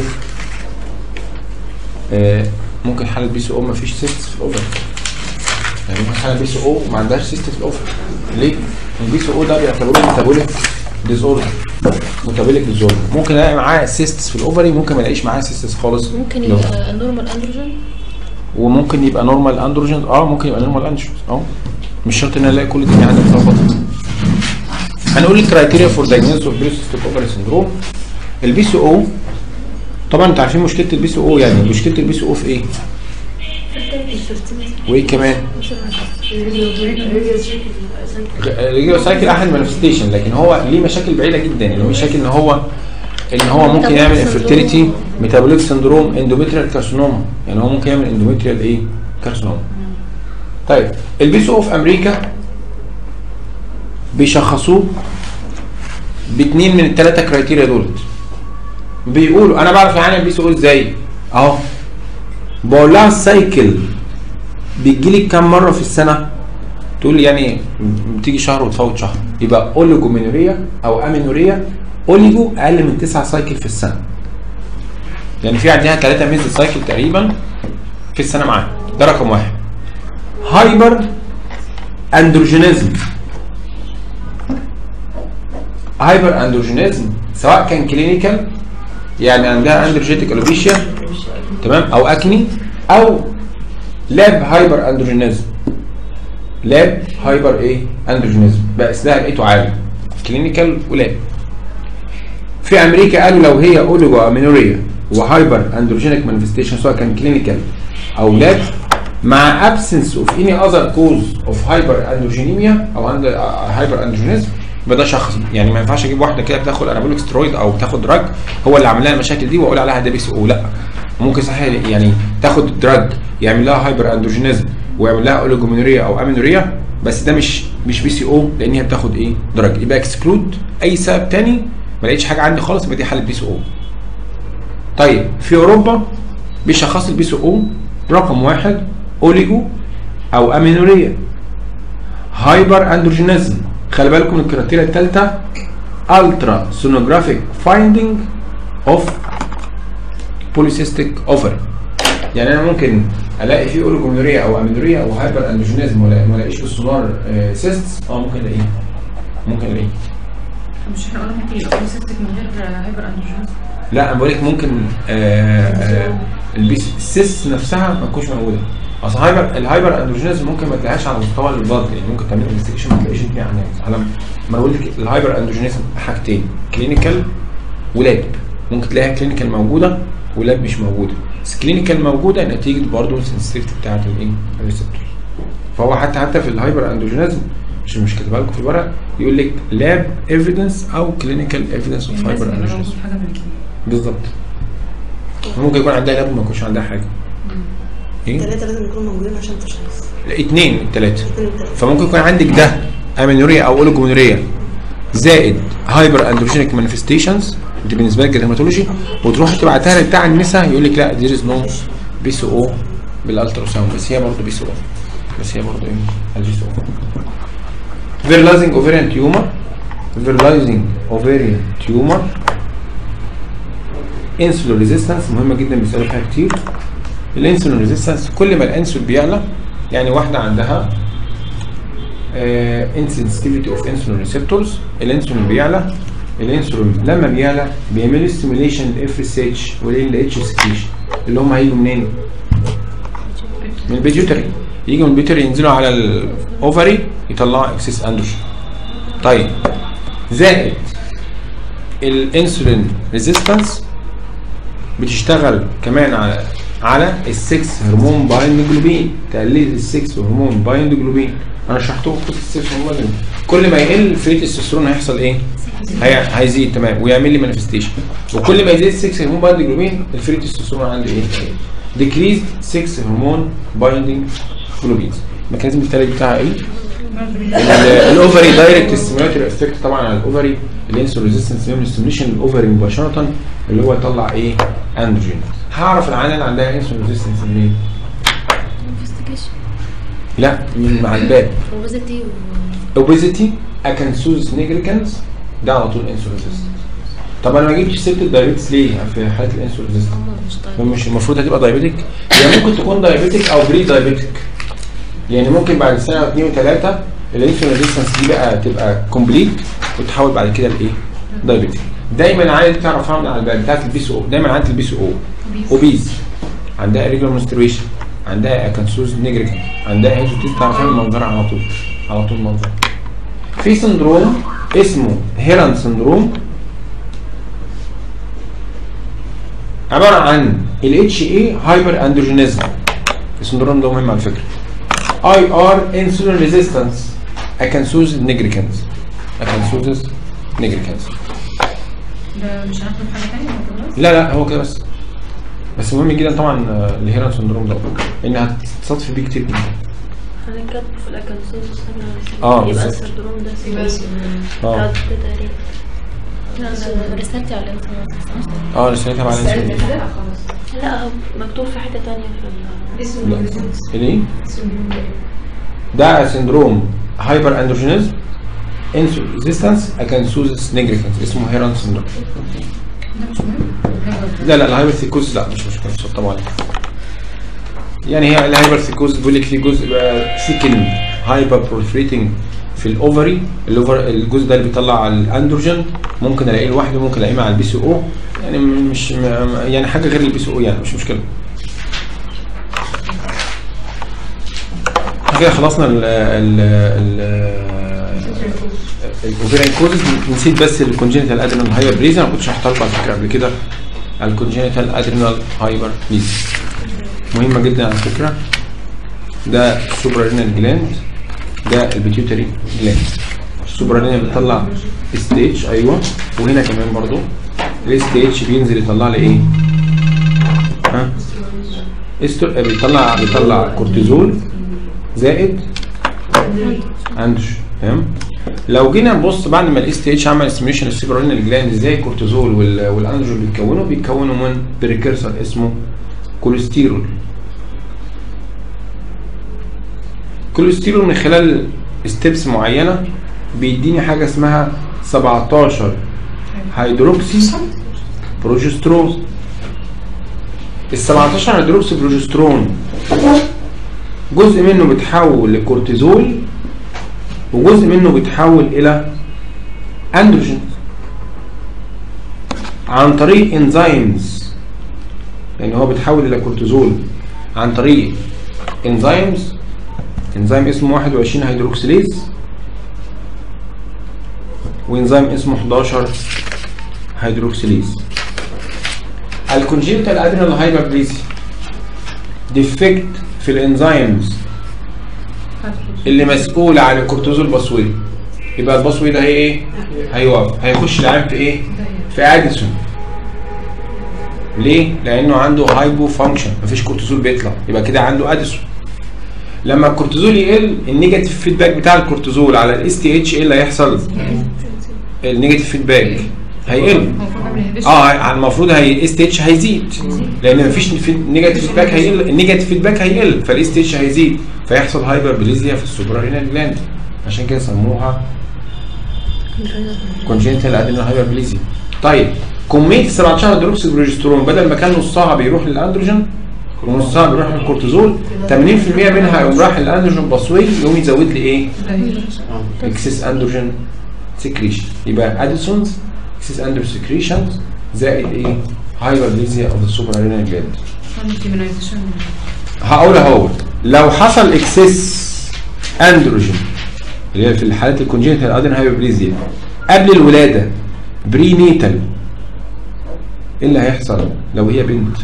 آه، ممكن حاله بي سي او ما فيش سيست في الاوفر يعني ممكن حاله بي سي او ما عندهاش سيست في الاوفر ليه؟ البي سي او ده بيعتبروه ميتابوليك ديز اوردر ميتابوليك ديز اوردر ممكن الاقي معاه سيستس في الاوفري ممكن ما الاقيش معاه سيستس خالص ممكن في الأوفري. يبقى نورمال اندروجين وممكن يبقى نورمال اندروجين اه ممكن يبقى نورمال اندروجين اه مش شرط ان انا الاقي كل الدنيا عندي متلخبطه هنقول الكرايتيريا فور دايجنوز اوف بريستيك اوفري سندروم البي سي او طبعا انتوا عارفين مشكله البي سي او يعني مشكله البي سي او في ايه؟ وايه كمان؟ الريجيو سايكل احد مانيفستيشن لكن هو ليه مشاكل بعيده جدا يعني مشاكل ان هو ان هو ممكن يعمل انفيرتيليتي ميتابوليك سندروم اندوميتريال كارسينوما يعني هو ممكن يعمل اندوميتريال ايه كارسينوما طيب البي سي او في امريكا بيشخصوه باثنين من الثلاثه كرايتيريا دولت بيقولوا انا بعرف يعني البي سي او ازاي اهو بقول لها السايكل بيجي لي كام مره في السنه تقول لي يعني بتيجي شهر وتفوت شهر يبقى اوليجومينوريا او امينوريا اوليجو اقل من 9 سايكل في السنه يعني في عندنا 3 ميز سايكل تقريبا في السنه معانا ده رقم واحد هايبر اندروجينيزم هايبر اندروجينيزم سواء كان كلينيكال يعني عندها اندروجيتك الوبيشيا تمام او اكني او لاب هايبر اندروجينيزم لاب هايبر ايه اندروجينيزم بقى اسمها لقيته عالي كلينيكال ولاب في امريكا قالوا لو هي اوليجو امينوريا وهايبر اندروجينيك مانيفستيشن سواء كان كلينيكال او لاب مع ابسنس اوف اني اذر كوز اوف هايبر اندروجينيميا او هايبر اندروجينيزم يبقى ده شخص يعني ما ينفعش اجيب واحده كده بتاخد انابوليك سترويد او بتاخد دراج هو اللي عامل لها المشاكل دي واقول عليها ده بي سي او لا ممكن صحيح يعني تاخد دراج يعمل لها هايبر اندروجينيزم ويعمل لها اوليجومينوريا او امينوريا بس ده مش مش بي سي او لان هي بتاخد ايه دراج يبقى اكسكلود اي سبب تاني ما لقيتش حاجه عندي خالص يبقى دي حاله بي سي او طيب في اوروبا بيشخص البي سي او رقم واحد اوليجو او امينوريا هايبر اندروجينيزم خلي بالكم من الكريتيريا الثالثه الترا سونوجرافيك فايندينج اوف بوليسيستيك اوفري يعني انا ممكن الاقي فيه اوليجومينوريا او امينوريا او هايبر اندروجينيزم ولا ما الاقيش في السونار سيستس اه ممكن الاقيه ممكن الاقيه مش احنا قلنا ممكن يبقى سيستك من غير هايبر اندروجينز لا انا بقول لك ممكن آه آه البيس السيس نفسها ما تكونش موجوده اصل هايبر الهايبر اندروجينيزم ممكن ما تلاقيهاش على مستوى البلد يعني ممكن تعمل انفستيجيشن ما تلاقيش دي يعني على ما انا بقول لك الهايبر اندروجينيزم حاجتين كلينيكال ولاب ممكن تلاقيها كلينيكال موجوده ولاب مش موجوده بس كلينيكال موجوده نتيجه برضه السنسيتيفيتي بتاعت الايه الريسبتور فهو حتى حتى في الهايبر اندروجينيزم مش مش كاتبها لكم في الورق يقول لك لاب ايفيدنس او كلينيكال ايفيدنس اوف هايبر اندروجينيزم حاجه من الاثنين بالظبط ممكن يكون عندها لاب وما يكونش عندها حاجه ايه الثلاثة لازم يكونوا موجودين عشان تشخيص لا، اتنين التلاته اتنين التلاتة. فممكن يكون عندك ده امينوريا او اوليجومينوريا زائد هايبر اندروجينيك مانيفستيشنز دي بالنسبه لك ديرماتولوجي وتروح تبعتها لبتاع النساء يقول لك لا دير از نو بي سي او بالالترا ساوند بس هي برضه بي سي او بس هي برضه ايه البي سي او فيرلايزنج اوفيريان تيومر فيرلايزنج اوفيريان تيومر انسولين ريزيستنس مهمه جدا بيسالوا فيها كتير الانسولين ريزيستنس كل ما الانسولين بيعلى يعني واحده عندها انسنسيتيفيتي اوف انسولين ريسبتورز الانسولين بيعلى الانسولين لما بيعلى بيعمل ستيميوليشن الاف اس اتش والال اتش سكريشن اللي هم هيجوا منين؟ من البيتيوتري يجوا من البيتيوتري ينزلوا على الاوفري يطلعوا اكسس اندروجين طيب زائد الانسولين ريزيستنس بتشتغل كمان على على السكس هرمون بايند جلوبين تقليل السكس هرمون بايند جلوبين انا شرحت لكم قصه السكس هرمون بايند كل ما يقل فري التستوستيرون هيحصل ايه؟ هي هيزيد تمام ويعمل لي مانيفستيشن وكل ما يزيد السكس هرمون بايند جلوبين الفري تستوستيرون عندي ايه؟ ديكريز سكس هرمون بايندينج جلوبينز الميكانيزم الثالث بتاعها ايه؟ الاوفري دايركت ستيمولاتوري افكت طبعا على الاوفري الانسولين ريزيستنس بيعمل ستيموليشن الاوفري مباشره اللي هو يطلع ايه؟ اندروجين هعرف العيان اللي عندها انسولين ريزيستنس منين؟ انفستيجيشن لا من مع الباب اوبيزيتي اوبيزيتي اكنسوز نيجريكانس ده على طول انسولين ريزيستنس طب انا ما جبتش سيره الدايابيتس ليه في حاله الانسولين ريزيستنس؟ هم مش طيب مش المفروض هتبقى دايابيتك يعني ممكن تكون دايابيتك او بري دايابيتك يعني ممكن بعد سنه او اثنين وثلاثه الانسولين ريزيستنس دي بقى تبقى كومبليت وتحول بعد كده لايه؟ دايابيتك دايما عايز تعرف من على البال بتاعت البي سي او دايما عندي البي سي او اوبيز عندها ريجولار منستريشن عندها اكنسوز نيجريكان عندها هيجوتيز تعرفها من منظرها على طول على طول منظر في سندروم اسمه هيران سندروم عباره عن الاتش اي هايبر اندروجينيزم السندروم ده مهم على فكره اي ار انسولين ريزيستنس اكنسوز نيجريكانز اكنسوز نيجريكانز ده مش هناخد حاجه ثانيه ولا خلاص؟ لا لا هو كده بس بس مهم جدا طبعا آه، الهيران سندروم ده ان هتصادف بيه كتير جدا هنكتب في الاكنسوس آه، يبقى بالظبط. السندروم ده يبقى سيبس آه. تقريبا رسالتي على الانترنت اه رسالتها على سألت الانسولين كده خلاص لا هو مكتوب في حته تانية في ال- لا اسمه الايه؟ اسمه ده سندروم هايبر اندروجينيزم انسولين ريزيستنس اكنسوزس نيجريكانس اسمه هيران سندروم ده مش مهم لا لا الهايبر ثيكوز لا مش مشكله مش طبعا يعني هي الهايبر ثيكوز بيقول لك في جزء بقى ثيكن هايبر بروليفريتنج في الاوفري الاوفر الجزء ده اللي بيطلع الاندروجين ممكن الاقيه لوحده ممكن الاقيه مع البي سي او يعني مش م- يعني حاجه غير البي سي او يعني مش مشكله كده خلصنا ال ال ال الاوفيريان كوزز نسيت بس الكونجينيتال ادرينال هايبر بريزا انا كنت شرحتها لكم على فكره قبل كده الكونجينيتال ادرينال هايبر بريزا مهمه جدا على فكره ده السوبرا رينال جلاند ده البيتيوتري جلاند السوبرا رينال بيطلع ستيج ايوه وهنا كمان برضو الستيج بينزل يطلع لي ايه؟ ها؟ استر... بيطلع بيطلع كورتيزول زائد اندش تمام لو جينا نبص بعد ما الاس تي اتش عمل استيميشن السيبرولين جلاند ازاي الكورتيزول وال- والاندروجين بيتكونوا بيتكونوا من بريكرسر اسمه كوليسترول كوليسترول من خلال ستيبس معينه بيديني حاجه اسمها 17 هيدروكسي بروجسترون ال 17 هيدروكسي بروجسترون جزء منه بيتحول لكورتيزول وجزء منه بيتحول الى اندروجين عن طريق انزيمز يعني هو بيتحول الى كورتيزول عن طريق انزيمز انزيم اسمه 21 هيدروكسيليز وانزيم اسمه 11 هيدروكسيليز الكونجنتال ادرينال هايبربليزي ديفكت في الانزيمز اللي مسؤول عن الكورتيزول باسوي يبقى الباسوي ده هي ايه هيوقف هيخش العام في ايه في اديسون ليه لانه عنده هايبو فانكشن مفيش كورتيزول بيطلع يبقى كده عنده اديسون لما الكورتيزول يقل النيجاتيف فيدباك بتاع الكورتيزول على الاس تي اتش ايه اللي هيحصل النيجاتيف فيدباك هيقل المفروض نعمل inhibition. اه المفروض هي الاس تي اتش هيزيد لان مفيش نيجاتيف فيدباك هيقل النيجاتيف فيدباك هيقل فالاس تي اتش هيزيد فيحصل هايبربليزيا في السوبرارينال جلاند عشان كده سموها كونجنتال ادرينال هايبربليزيا طيب كميه 17 هيدروكسي بروجسترون بدل ما كان نصها بيروح للاندروجين ونصها بيروح للكورتيزول 80% منها يقوم راح للاندروجين باسوي يقوم يزود لي ايه؟ اكسس اندروجين سكريشن يبقى اديسونز اكسس اندروجين سكريشن زائد ايه؟ هايبربليزيا اوف ذا سوبرارينال جلاند نعمل demonization. هقول اهو لو حصل اكسس اندروجين اللي هي في الحالات الكونجنتال ادرينال هايبربليزيا قبل الولاده بري نيتال ايه اللي هيحصل لو هي بنت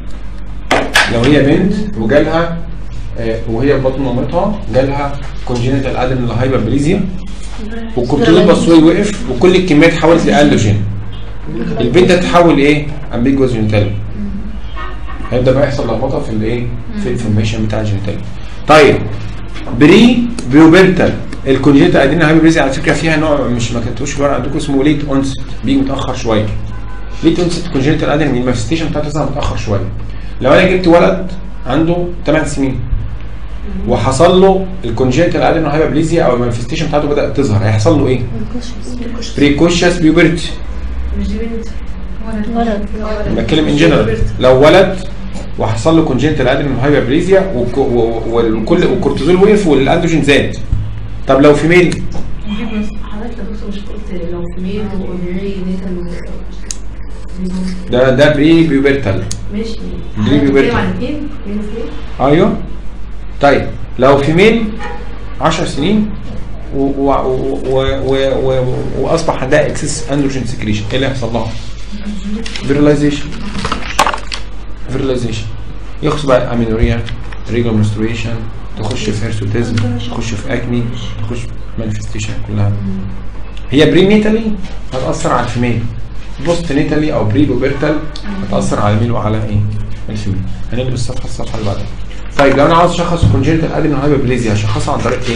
لو هي بنت وجالها آه، وهي في بطن مامتها جالها كونجنتال ادرينال هايبربليزيا والكورتيزول باسوي وقف وكل الكميات اتحولت لاندروجين البنت هتتحول ايه؟ امبيجوس جينيتال هيبدا بقى يحصل لخبطه في الايه؟ في الانفورميشن بتاع الجينيتال طيب بري بيوبرتال الكونجنتال ادينا هايبريزيا على فكره فيها نوع مش ما كتبتوش في الورقه عندكم اسمه ليت اونست بيجي متاخر شويه ليت اونست كونجنتال ادينا المانيفستيشن بتاعته تظهر متاخر شويه لو انا جبت ولد عنده 8 سنين وحصل له الكونجنتال ادينا هايبريزيا او المانيفستيشن بتاعته بدات تظهر هيحصل له ايه؟ بريكوشس بيوبرتي مش دي بنت ولد بتكلم ان جنرال لو ولد وحصل له كونجنتال ادرينال هايبربليزيا وك- و- والكل والكورتيزول وقف والاندروجين زاد طب لو في ميل حضرتك يا دكتور مش قلت لو في ميل واورينري نيتال ده ده بري بيوبرتال ماشي دي حضرتك بيبقى- بتتكلم عن اثنين ميل وفيميل ايوه طيب لو في ميل 10 سنين و و و و و واصبح عندها اكسس اندروجين سكريشن ايه اللي هيحصل لها؟ فيرلايزيشن فيرلايزيشن يخش بقى امينوريا ريجل منستريشن تخش في هيرسوتيزم تخش في اكني تخش في مانيفستيشن كلها هي بري نيتالي هتاثر على الفيميل بوست نيتالي او بري بوبرتال هتاثر على الميل وعلى ايه؟ الفيميل هنقلب الصفحه الصفحه اللي بعدها طيب لو انا عاوز اشخص كونجنتال ادرينال هايبربليزيا هشخصها عن طريق ايه؟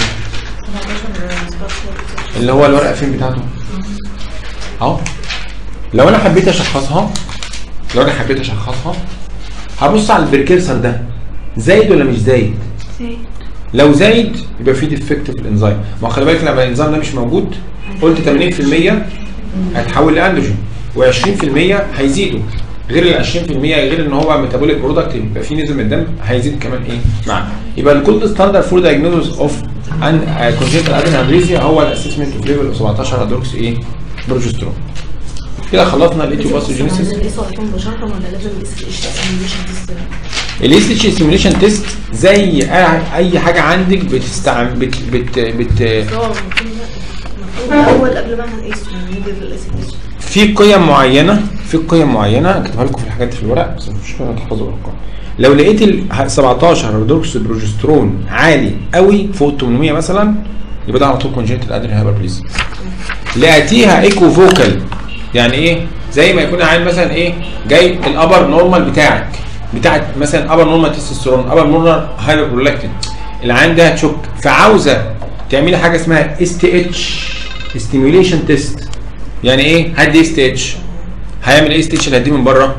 17 اللي هو الورقه فين بتاعته اهو لو انا حبيت اشخصها لو انا حبيت اشخصها هبص على البريكيرسر ده زايد ولا مش زايد لو زايد يبقى في ديفكت في الانزيم ما هو خلي بالك لما الانزيم ده مش موجود قلت 80% هيتحول لاندروجين و20% هيزيدوا غير ال 20% غير ان هو ميتابوليك برودكت يبقى في نزل من الدم هيزيد كمان ايه معاه يبقى الجولد ستاندرد فور دايجنوز اوف ان كونجنتال ادرينال هو الاسسمنت اوف ليفل اوف 17 هيدروكس ايه بروجسترون كده خلصنا الايتيوباثوجينيسيس نقيسه عليهم مباشره ولا لازم نقيس الايش اسيميليشن تيست الاس اتش سيموليشن تيست زي أي- اي حاجه عندك بتستعمل بت بت بت هو المفروض الاول قبل ما هنقيسه نيجي للاسيميليشن في قيم معينه في قيم معينه اكتبها لكم في الحاجات في الورق بس مش مشكله تحفظوا الارقام لو لقيت ال 17 هيدروكس بروجسترون عالي قوي فوق 800 مثلا يبقى ده على طول كونجنتال ادرينال هايبربليزيا لقيتيها ايكو فوكال يعني ايه زي ما يكون عيل مثلا ايه جاي الابر نورمال بتاعك بتاعت مثلا ابر نورمال تستوستيرون ابر نورمال هايبربرولاكتين العين ده هتشك فعاوزه تعملي حاجه اسمها اس تي اتش ستيميوليشن تيست يعني ايه هدي اس تي اتش هيعمل ايه اس تي اتش اللي هديه من بره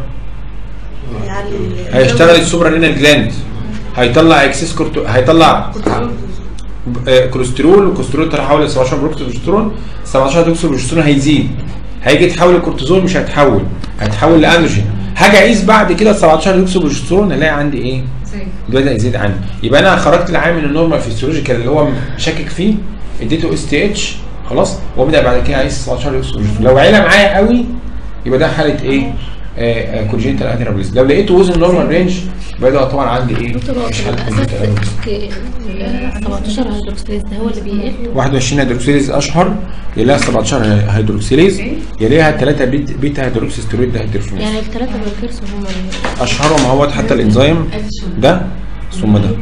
هيشتغل السوبرا رينال جلاند هيطلع اكسس كورتو هيطلع آه، كوليسترول والكوليسترول تحول ل 17 بروكسيسترون 17 بروكسيسترون هيزيد هيجي يتحول الكورتيزول مش هيتحول هيتحول لاندروجين هاجي اقيس بعد كده 17 بروكسيسترون الاقي عندي ايه؟ زي بدا يزيد عندي يبقى انا خرجت العامل النورمال فيسيولوجيكال اللي هو شاكك فيه اديته اس تي اتش خلاص وابدا بعد كده اقيس 17 بروكسيسترون لو عيله معايا قوي يبقى ده حاله ايه؟ كونجنتال ادرينال لو لقيته وزن نورمال رينج يبقى ده طبعا عندي ايه؟ دكتور هو مش في حاله الاساس كونجنتال ال 17 هيدروكسيليز ده هو اللي بيقل 21 هيدروكسيليز اشهر يليها 17 هيدروكسيليز يليها 3 بيت بيتا هيدروكسيستيرويد دهيدروجينيز يعني الثلاثه بالكرس هم اللي اشهرهم اهوت حتى الانزيم ده ثم ده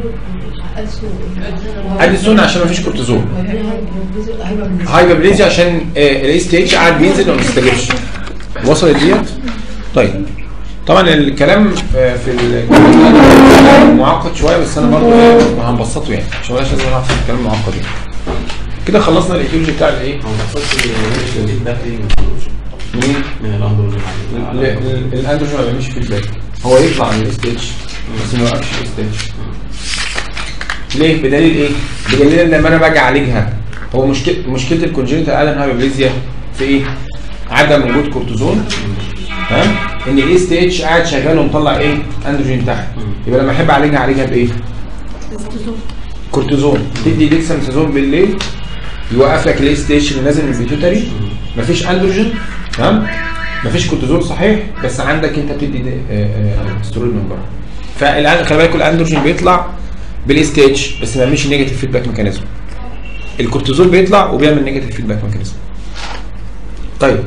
اديسون عشان ما فيش كورتيزول هايبربليزيا عشان الاس تي اتش قاعد بينزل وما بيستجيبش وصلت ديت طيب طبعا الكلام آه، في ال- معقد شويه بس انا برضه إيه، هنبسطه يعني عشان مالهاش لازم نعرف الكلام معقد يعني كده خلصنا الايتيولوجي بتاع الايه؟ منين؟ من الاندروجين ال- ال- الاندروجين ما بيعملش فيدباك هو يطلع من الاس اتش بس ما يوقفش الاس اتش ليه؟ بدليل ايه؟ بدليل ان لما انا باجي اعالجها هو مشكله مشكله الكونجنتال ادم هايبريزيا في ايه؟ عدم وجود كورتيزون تمام؟ ان الاس تي اتش قاعد شغال ومطلع ايه؟ اندروجين تحت يبقى لما احب اعالجها اعالجها بايه؟ كورتيزون تدي ديكساميثازون بالليل يوقف لك الاس تي اتش اللي نازل من البيتوتري مفيش اندروجين تمام مفيش كورتيزون صحيح بس عندك انت بتدي دي- آه، آه، استرويد من بره فالان خلي بالكوا الاندروجين بيطلع بالاس تي اتش بس ما بيعملش نيجاتيف فيدباك ميكانيزم الكورتيزول بيطلع وبيعمل نيجاتيف فيدباك ميكانيزم طيب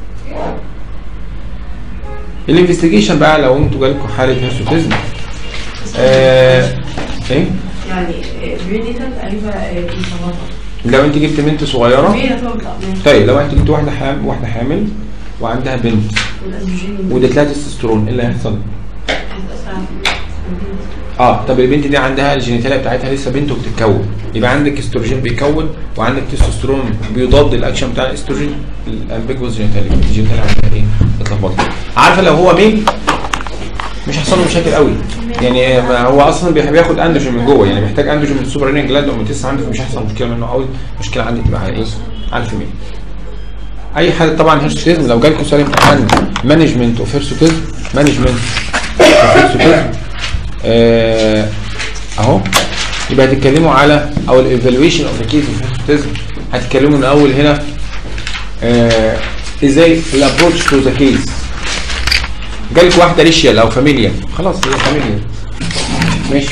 الانفستيجيشن بقى لو انتوا جالكم حاله هيرسوتيزم آه ايه يعني برينيتال تقريبا بيصوتها لو انت جبت بنت صغيره هي طبعا طيب لو انت جبت واحده حامل واحده حامل وعندها بنت والاندروجين واديت لها تستوستيرون ايه اللي هيحصل؟ هتأثر على اه طب البنت دي عندها الجينيتاليا بتاعتها لسه بنت وبتتكون يبقى عندك استروجين بيكون وعندك تستوستيرون بيضاد الاكشن بتاع الاستروجين الامبيجوس جينيتاليا الجينيتاليا عندها ايه؟ اتلخبطت عارفه لو هو ميل مش هيحصل له مشاكل قوي يعني ما هو اصلا بيح- بياخد اندروجين من جوه يعني محتاج اندروجين من السوبر رينج جلاند ومتس عندي فمش هيحصل مشكله منه قوي المشكله عندي تبقى على ايه؟ على الفيميل اي حاجه طبعا هيرسوتيزم لو جالكم سؤال امتحان مانجمنت اوف هيرسوتيزم مانجمنت اوف هيرسوتيزم آه، اهو يبقى هتتكلموا على او الايفالويشن اوف ذا كيس اوف هيرسوتيزم هتتكلموا من اول هنا آه، ازاي الابروتش تو ذا كيس جالك واحده ريشيال او فاميليا خلاص هي فاميليا ماشي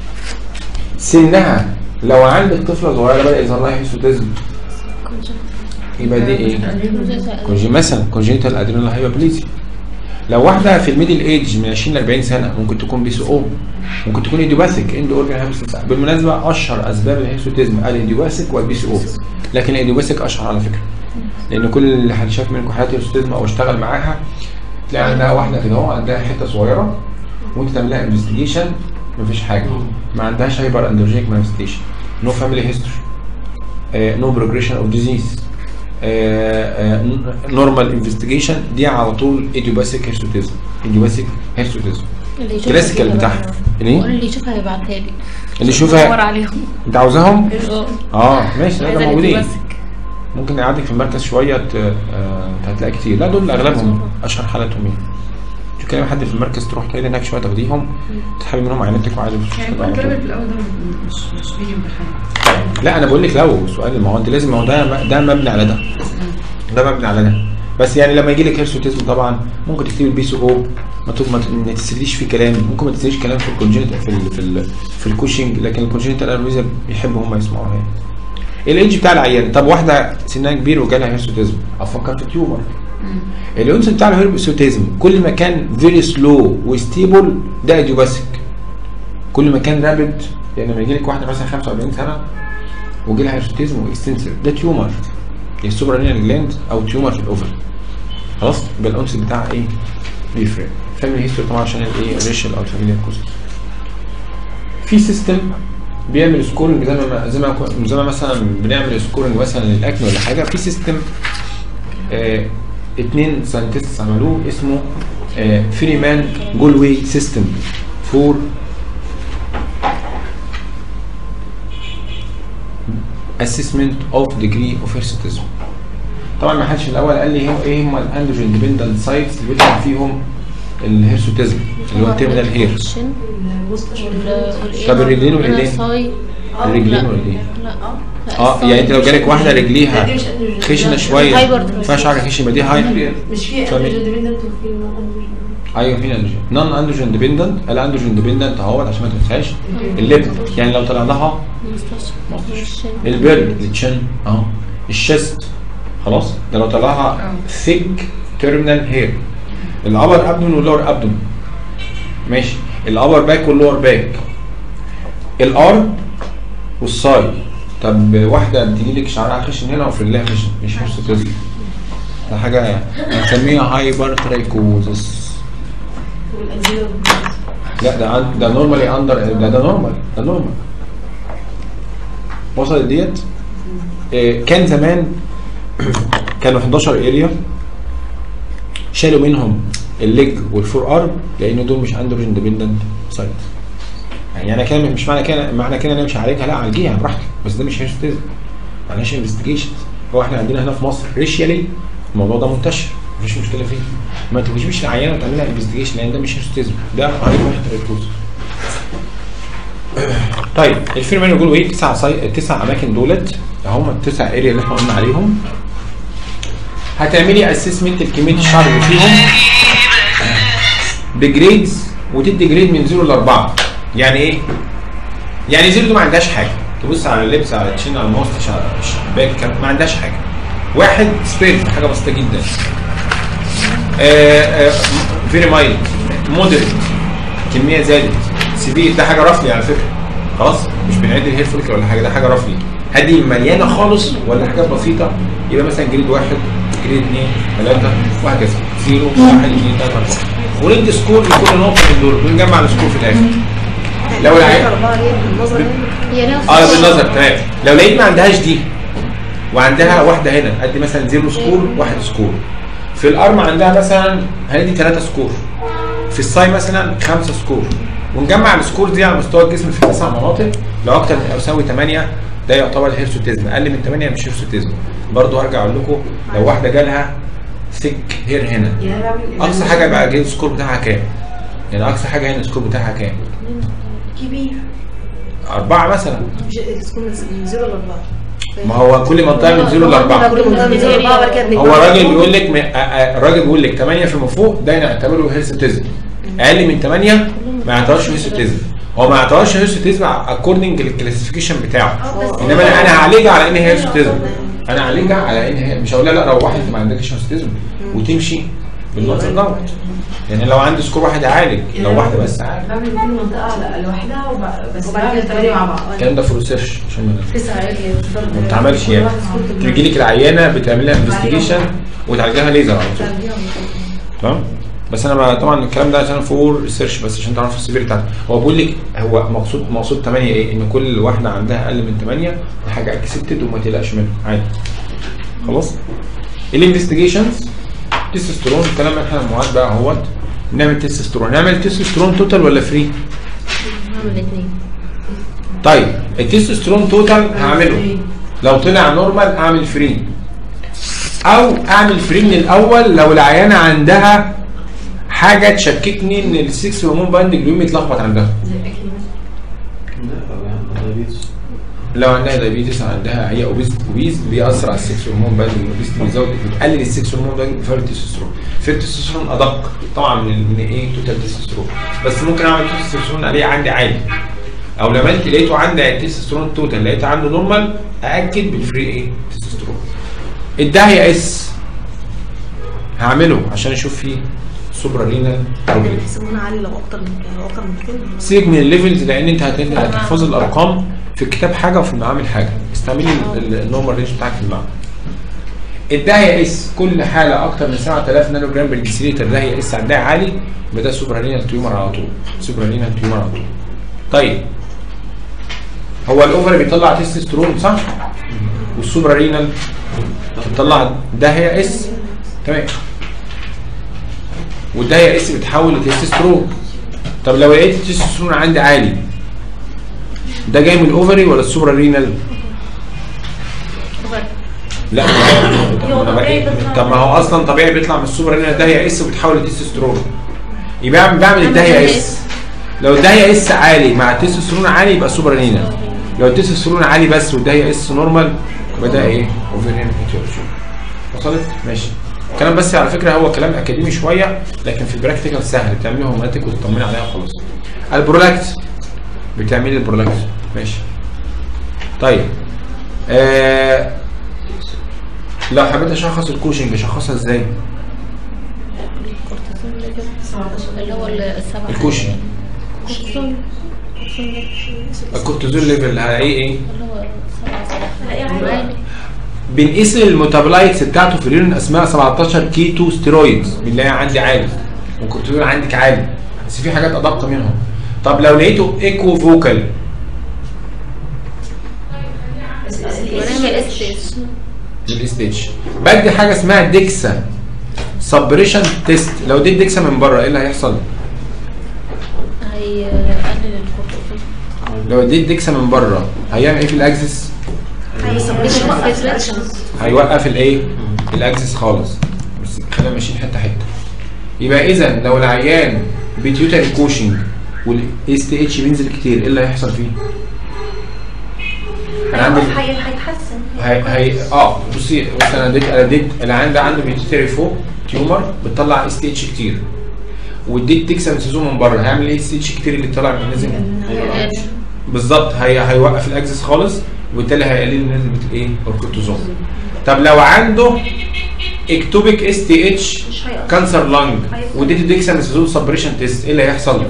سنها لو عندك طفله صغيره بدا يظهر لها هيرسوتيزم يبقى دي ايه؟ كونجي مثلا كونجنتال ادرينال هايبربليزيا لو واحده في الميدل ايج من 20 ل 40 سنه ممكن تكون بي سي او ممكن تكون ايديوباثيك اند اورجان هايبرستنس بالمناسبه اشهر اسباب الهيرسوتيزم الايديوباثيك والبي سي او لكن الايديوباثيك اشهر على فكره لان كل اللي حد شاف منكم حالات هيرسوتيزم او اشتغل معاها تلاقي عندها واحده كده اهو عندها حته صغيره وانت تعمل لها انفستيجيشن مفيش حاجه ما عندهاش هايبر اندروجينيك مانيفستيشن نو فاميلي هيستوري نو بروجريشن اوف ديزيز نورمال انفستيجيشن دي على طول ايديوباثيك هيرسوتيزم ايديوباثيك هيرسوتيزم اللي يشوفها كلاسيكال كده بتاعها بقى. ليه؟ قول اللي يشوفها هيبعتها لي اللي دور يشوفها عليهم انت عاوزاهم؟ اه اه ماشي لا عايزة ده اللي موجودين يمسك. ممكن يعدي في المركز شويه ت- آه، هتلاقي كتير لا دول اغلبهم اشهر حالاتهم ايه تكلم حد في المركز تروح تلاقي هناك شويه تاخديهم تسحبي منهم عينتك وعادي مش يعني مشكلة كل على طول. جرب في الاول ده مش مش بيجي بحاجه لا انا بقول لك لو سؤال ما هو انت لازم ما هو ده ده مبني على ده ده مبني على ده بس يعني لما يجي لك هيرسوتيزم طبعا ممكن تكتبي البي سي او ما ت- ما ت- ما تسرديش في كلام ممكن ما تسرديش كلام في الكونجنت في ال في ال في الكوشنج لكن الكونجنتال انوريزم بيحبوا هم يسمعوها يعني. الايدج بتاع العيان طب واحده سنها كبير وجالها هيرسوتيزم افكر في تيومر الانس بتاع الهيرسوتيزم كل ما كان فيري سلو وستيبل ده ايديوباثيك كل ما كان رابد يعني لما يجي لك واحده مثلا 45 سنه وجي لها هيرسوتيزم واكستنسيف ده تيومر يا سوبرانيال جلاند او تيومر في الاوفر خلاص يبقى الانس بتاعها ايه بيفرق فاميلي هيستوري طبعا عشان الايه الريشال او الفاميليال كوزز في سيستم بيعمل سكورنج زي ما زي ما زي ما مثلا بنعمل سكورنج مثلا للاكل ولا حاجه في سيستم آه اتنين ساينتستس عملوه اسمه آه فريمان جولوي سيستم فور assessment of degree of hirsutism طبعا ما حدش الاول قال لي هو ايه هم الاندروجين ديبندنت سايتس اللي بيطلع فيهم الهيرسوتيزم اللي هو التيرمينال هير طب الرجلين والايدين؟ الرجلين والايدين لا اه يعني انت لو جالك واحده رجليها دي مش أندروجين. خشنه شويه هايبر ما فيهاش حاجه خشنه يبقى دي هاي مش في فاهمين؟ اندروجين ديبندنت وفي نون اندروجين ايوه في اندروجين نون اندروجين ديبندنت الاندروجين ديبندنت اهوت عشان ما تنساش الليب يعني لو طلع لها البيرد التشن اهو الشست خلاص ده لو طلعها ثيك تيرمينال هير الابر ابدون واللور ابدون ماشي الابر باك واللور باك الارم والسايد طب واحده بتجي لك شعرها خشن هنا وفي رجلها خشن مش هيرسوتيزم ده حاجه هنسميها هايبر ترايكوزس والانزيم لا ده عن- ده نورمالي اندر ده ده نورمال ده نورمال وصلت ديت إيه، كان زمان كانوا 11 اريا شالوا منهم الليج والفور ارم لان دول مش اندروجين ديبندنت سايت يعني انا كده مش معنى كده معنى كده ان انا مش هعالجها لا اعالجيها براحتك بس ده مش هيرستيزم معلش انفستيجيشن هو احنا عندنا هنا في مصر ريشيالي الموضوع ده منتشر مفيش مشكله فيه ما تجيبش العيانه وتعمل لها انفستيجيشن لان ده مش هيرستيزم ده عيان واحد هيرستيزم طيب الفيرمان يقولوا ايه تسع صي... تسع اماكن دولت هم التسع اريا اللي احنا قلنا عليهم هتعملي اسسمنت لكميه الشعر اللي فيهم بجريدز وتدي جريد من 0 ل 4 يعني ايه؟ يعني زيرو دي ما عندهاش حاجه تبص على اللبس على التشين على الموستش على الشباك كان- ما عندهاش حاجه واحد سبيرت حاجه بسيطه جدا فيري مايلد مودريت كميه زادت سيفير ده حاجه رفلي على فكره خلاص مش بنعد الهير فوليكل ولا حاجه ده حاجه رفلي هدي مليانه خالص ولا حاجات بسيطه يبقى مثلا جريد واحد جريد اثنين ثلاثه وهكذا زيرو واحد اثنين ثلاثه اربعه وندي سكور لكل نقطه من دول ونجمع السكور في الاخر لو العيان أربعة هي بالنظر هنا هي لها اه بالنظر تمام لو لقيت ما عندهاش دي وعندها واحده هنا ادي مثلا زيرو سكور واحد سكور في الارم عندها مثلا هندي ثلاثة سكور في الساي مثلا خمسة سكور ونجمع السكور دي على مستوى الجسم في تسع مناطق لو اكتر من او يساوي 8 ده يعتبر هيرسوتيزم اقل من 8 مش هيرسوتيزم برضه هرجع اقول لكم لو واحده جالها ثيك هير هنا يعني أنا بعمل اقصى حاجه بقى جاي السكور بتاعها كام؟ يعني اقصى حاجه هنا السكور بتاعها كام؟ كبير أربعة مثلا مش السكون من زيرو لأربعة ما هو كل منطقه من زيرو لأربعة كل منطقة من زيرو لأربعة بعد كده هو الراجل بيقول لك م- آ- آ- الراجل بيقول لك 8 فيما فوق ده نعتبره هيرسوتيزم اقل من 8 ما يعتبرش هيرسوتيزم هو ما يعتبرش هيرسوتيزم اكوردنج للكلاسيفيكيشن بتاعه انما انا انا هعالجها على ان هي هيرسوتيزم انا هعالجها على ان هي مش هقول لها لا روحي انت ما عندكش هيرسوتيزم وتمشي بالمنظر دوت يعني لو عندي سكور واحد اعالج لو واحده بس اعالج بعمل كل منطقة على- لوحدها وب- بس وبعد بعمل كده الثمانية مع بعض الكلام ده في ريسيرش عشان ما تسعة هي ما بتعملش يعني تيجي لك العيانه بتعمل لها انفستيجيشن وتعالجها ليزر على طول تمام بس انا ما طبعا الكلام ده عشان فور ريسيرش بس عشان تعرف السبير بتاعته هو بيقول لك هو مقصود مقصود 8 ايه ان كل واحده عندها اقل من 8 دي حاجه اكسبتد وما تقلقش منها عادي خلاص الانفستيجيشنز تستوستيرون الكلام اللي احنا مواد بقى اهوت نعمل تستوستيرون نعمل تستوستيرون توتال ولا فري هعمل الاثنين طيب التستوستيرون توتال هعمله لو طلع نورمال اعمل فري او اعمل فري من الاول لو العيانه عندها حاجه تشككني ان السكس هرمون باند جلوم يتلخبط عندها لو عندها دايبيتس عندها هي اوبيز اوبيز بيأثر على السكس هرمون باند الاوبيز بيزود بتقلل السكس هرمون باند في التستوستيرون في التستوستيرون ادق طبعا من من ايه توتال تستوستيرون بس ممكن اعمل تستوستيرون عليه عندي عالي او لما انت لقيته عنده التستوستيرون توتال لقيت عنده نورمال ااكد بالفري ايه تستوستيرون الداهيه اس هعمله عشان اشوف فيه سوبرا رينال بروبلم يحسبونا عالي لو أكتر من لو أكتر من كده سيبك من الليفلز لان انت هت- هتحفظ الارقام في الكتاب حاجه وفي المعامل حاجه استعملي ال- النورمال رينج بتاعك في المعمل الداهيه اس كل حاله اكتر من 7000 نانو جرام بالجسيليتر داهيه اس عندها عالي يبقى ده سوبرا رينال تيومر على طول سوبرا رينال تيومر على طول طيب هو الاوفر بيطلع تستوستيرون صح والسوبرا رينال بتطلع داهيه اس تمام والداهيه اس بتحول لتستوستيرون طب لو لقيت التستوستيرون عندي عالي ده جاي من الاوفري ولا السوبرا رينال؟ لا طب ما أنا بقى- طب ما هو اصلا طبيعي بيطلع من السوبرا رينال داهيه اس وبتحول لتستوستيرون يبقى بعمل- بعمل الداهيه اس لو الداهيه اس عالي مع التستوستيرون عالي يبقى سوبرا رينال لو التستوستيرون عالي بس والداهيه اس نورمال يبقى ده ايه؟ اوفريان هيتيولوجي وصلت؟ ماشي الكلام بس على فكره هو كلام اكاديمي شويه لكن في البراكتيكال سهل بتعملي هوماتيك وتطمني عليها وخلاص البرولاكت بتعملي البرولاكت ماشي طيب آه لو حبيت اشخص الكوشنج اشخصها ازاي؟ اللي هو السبعة الكوشنج كورتيزون كورتيزون ده الكورتيزول ليفل هلاقيه ايه؟ اللي هو سبعة سبعة بنقيس الميتابولايتس بتاعته في اليورين اسمها 17 كيتو ستيرويدز بنلاقيها عندي عالي والكورتيزول عندك عالي بس في حاجات ادق منهم طب لو لقيته ايكو فوكال ونعمل اس اس للاستيج بدي حاجه اسمها ديكسا سبريشن تيست لو اديت ديكسا من بره ايه اللي هيحصل؟ هيقلل الكورتيزون لو اديت ديكسا من بره هيعمل ايه في الاكسس؟ هيوقف الايه؟ الاكسس خالص بس خلينا ماشيين حته حته يبقى اذا لو العيان بيتيوتري كوشنج والاس تي اتش بينزل كتير ايه اللي هيحصل فيه؟ انا عندي هيتحسن هي هي اه بصي بص انا اديت انا اديت العيان ده عنده بيتيوتري فوق تيومر بتطلع اس تي اتش كتير واديت ديكساميثازون من بره هيعمل ايه اس تي اتش كتير اللي طلع من نزل بالظبط هي هيوقف الاكسس خالص وبالتالي هيقلل نسبه الايه الكورتيزون طب لو عنده اكتوبيك اس تي اتش مش هيقف كانسر لانج وديت ديكساميثازون سبريشن تيست ايه اللي هيحصل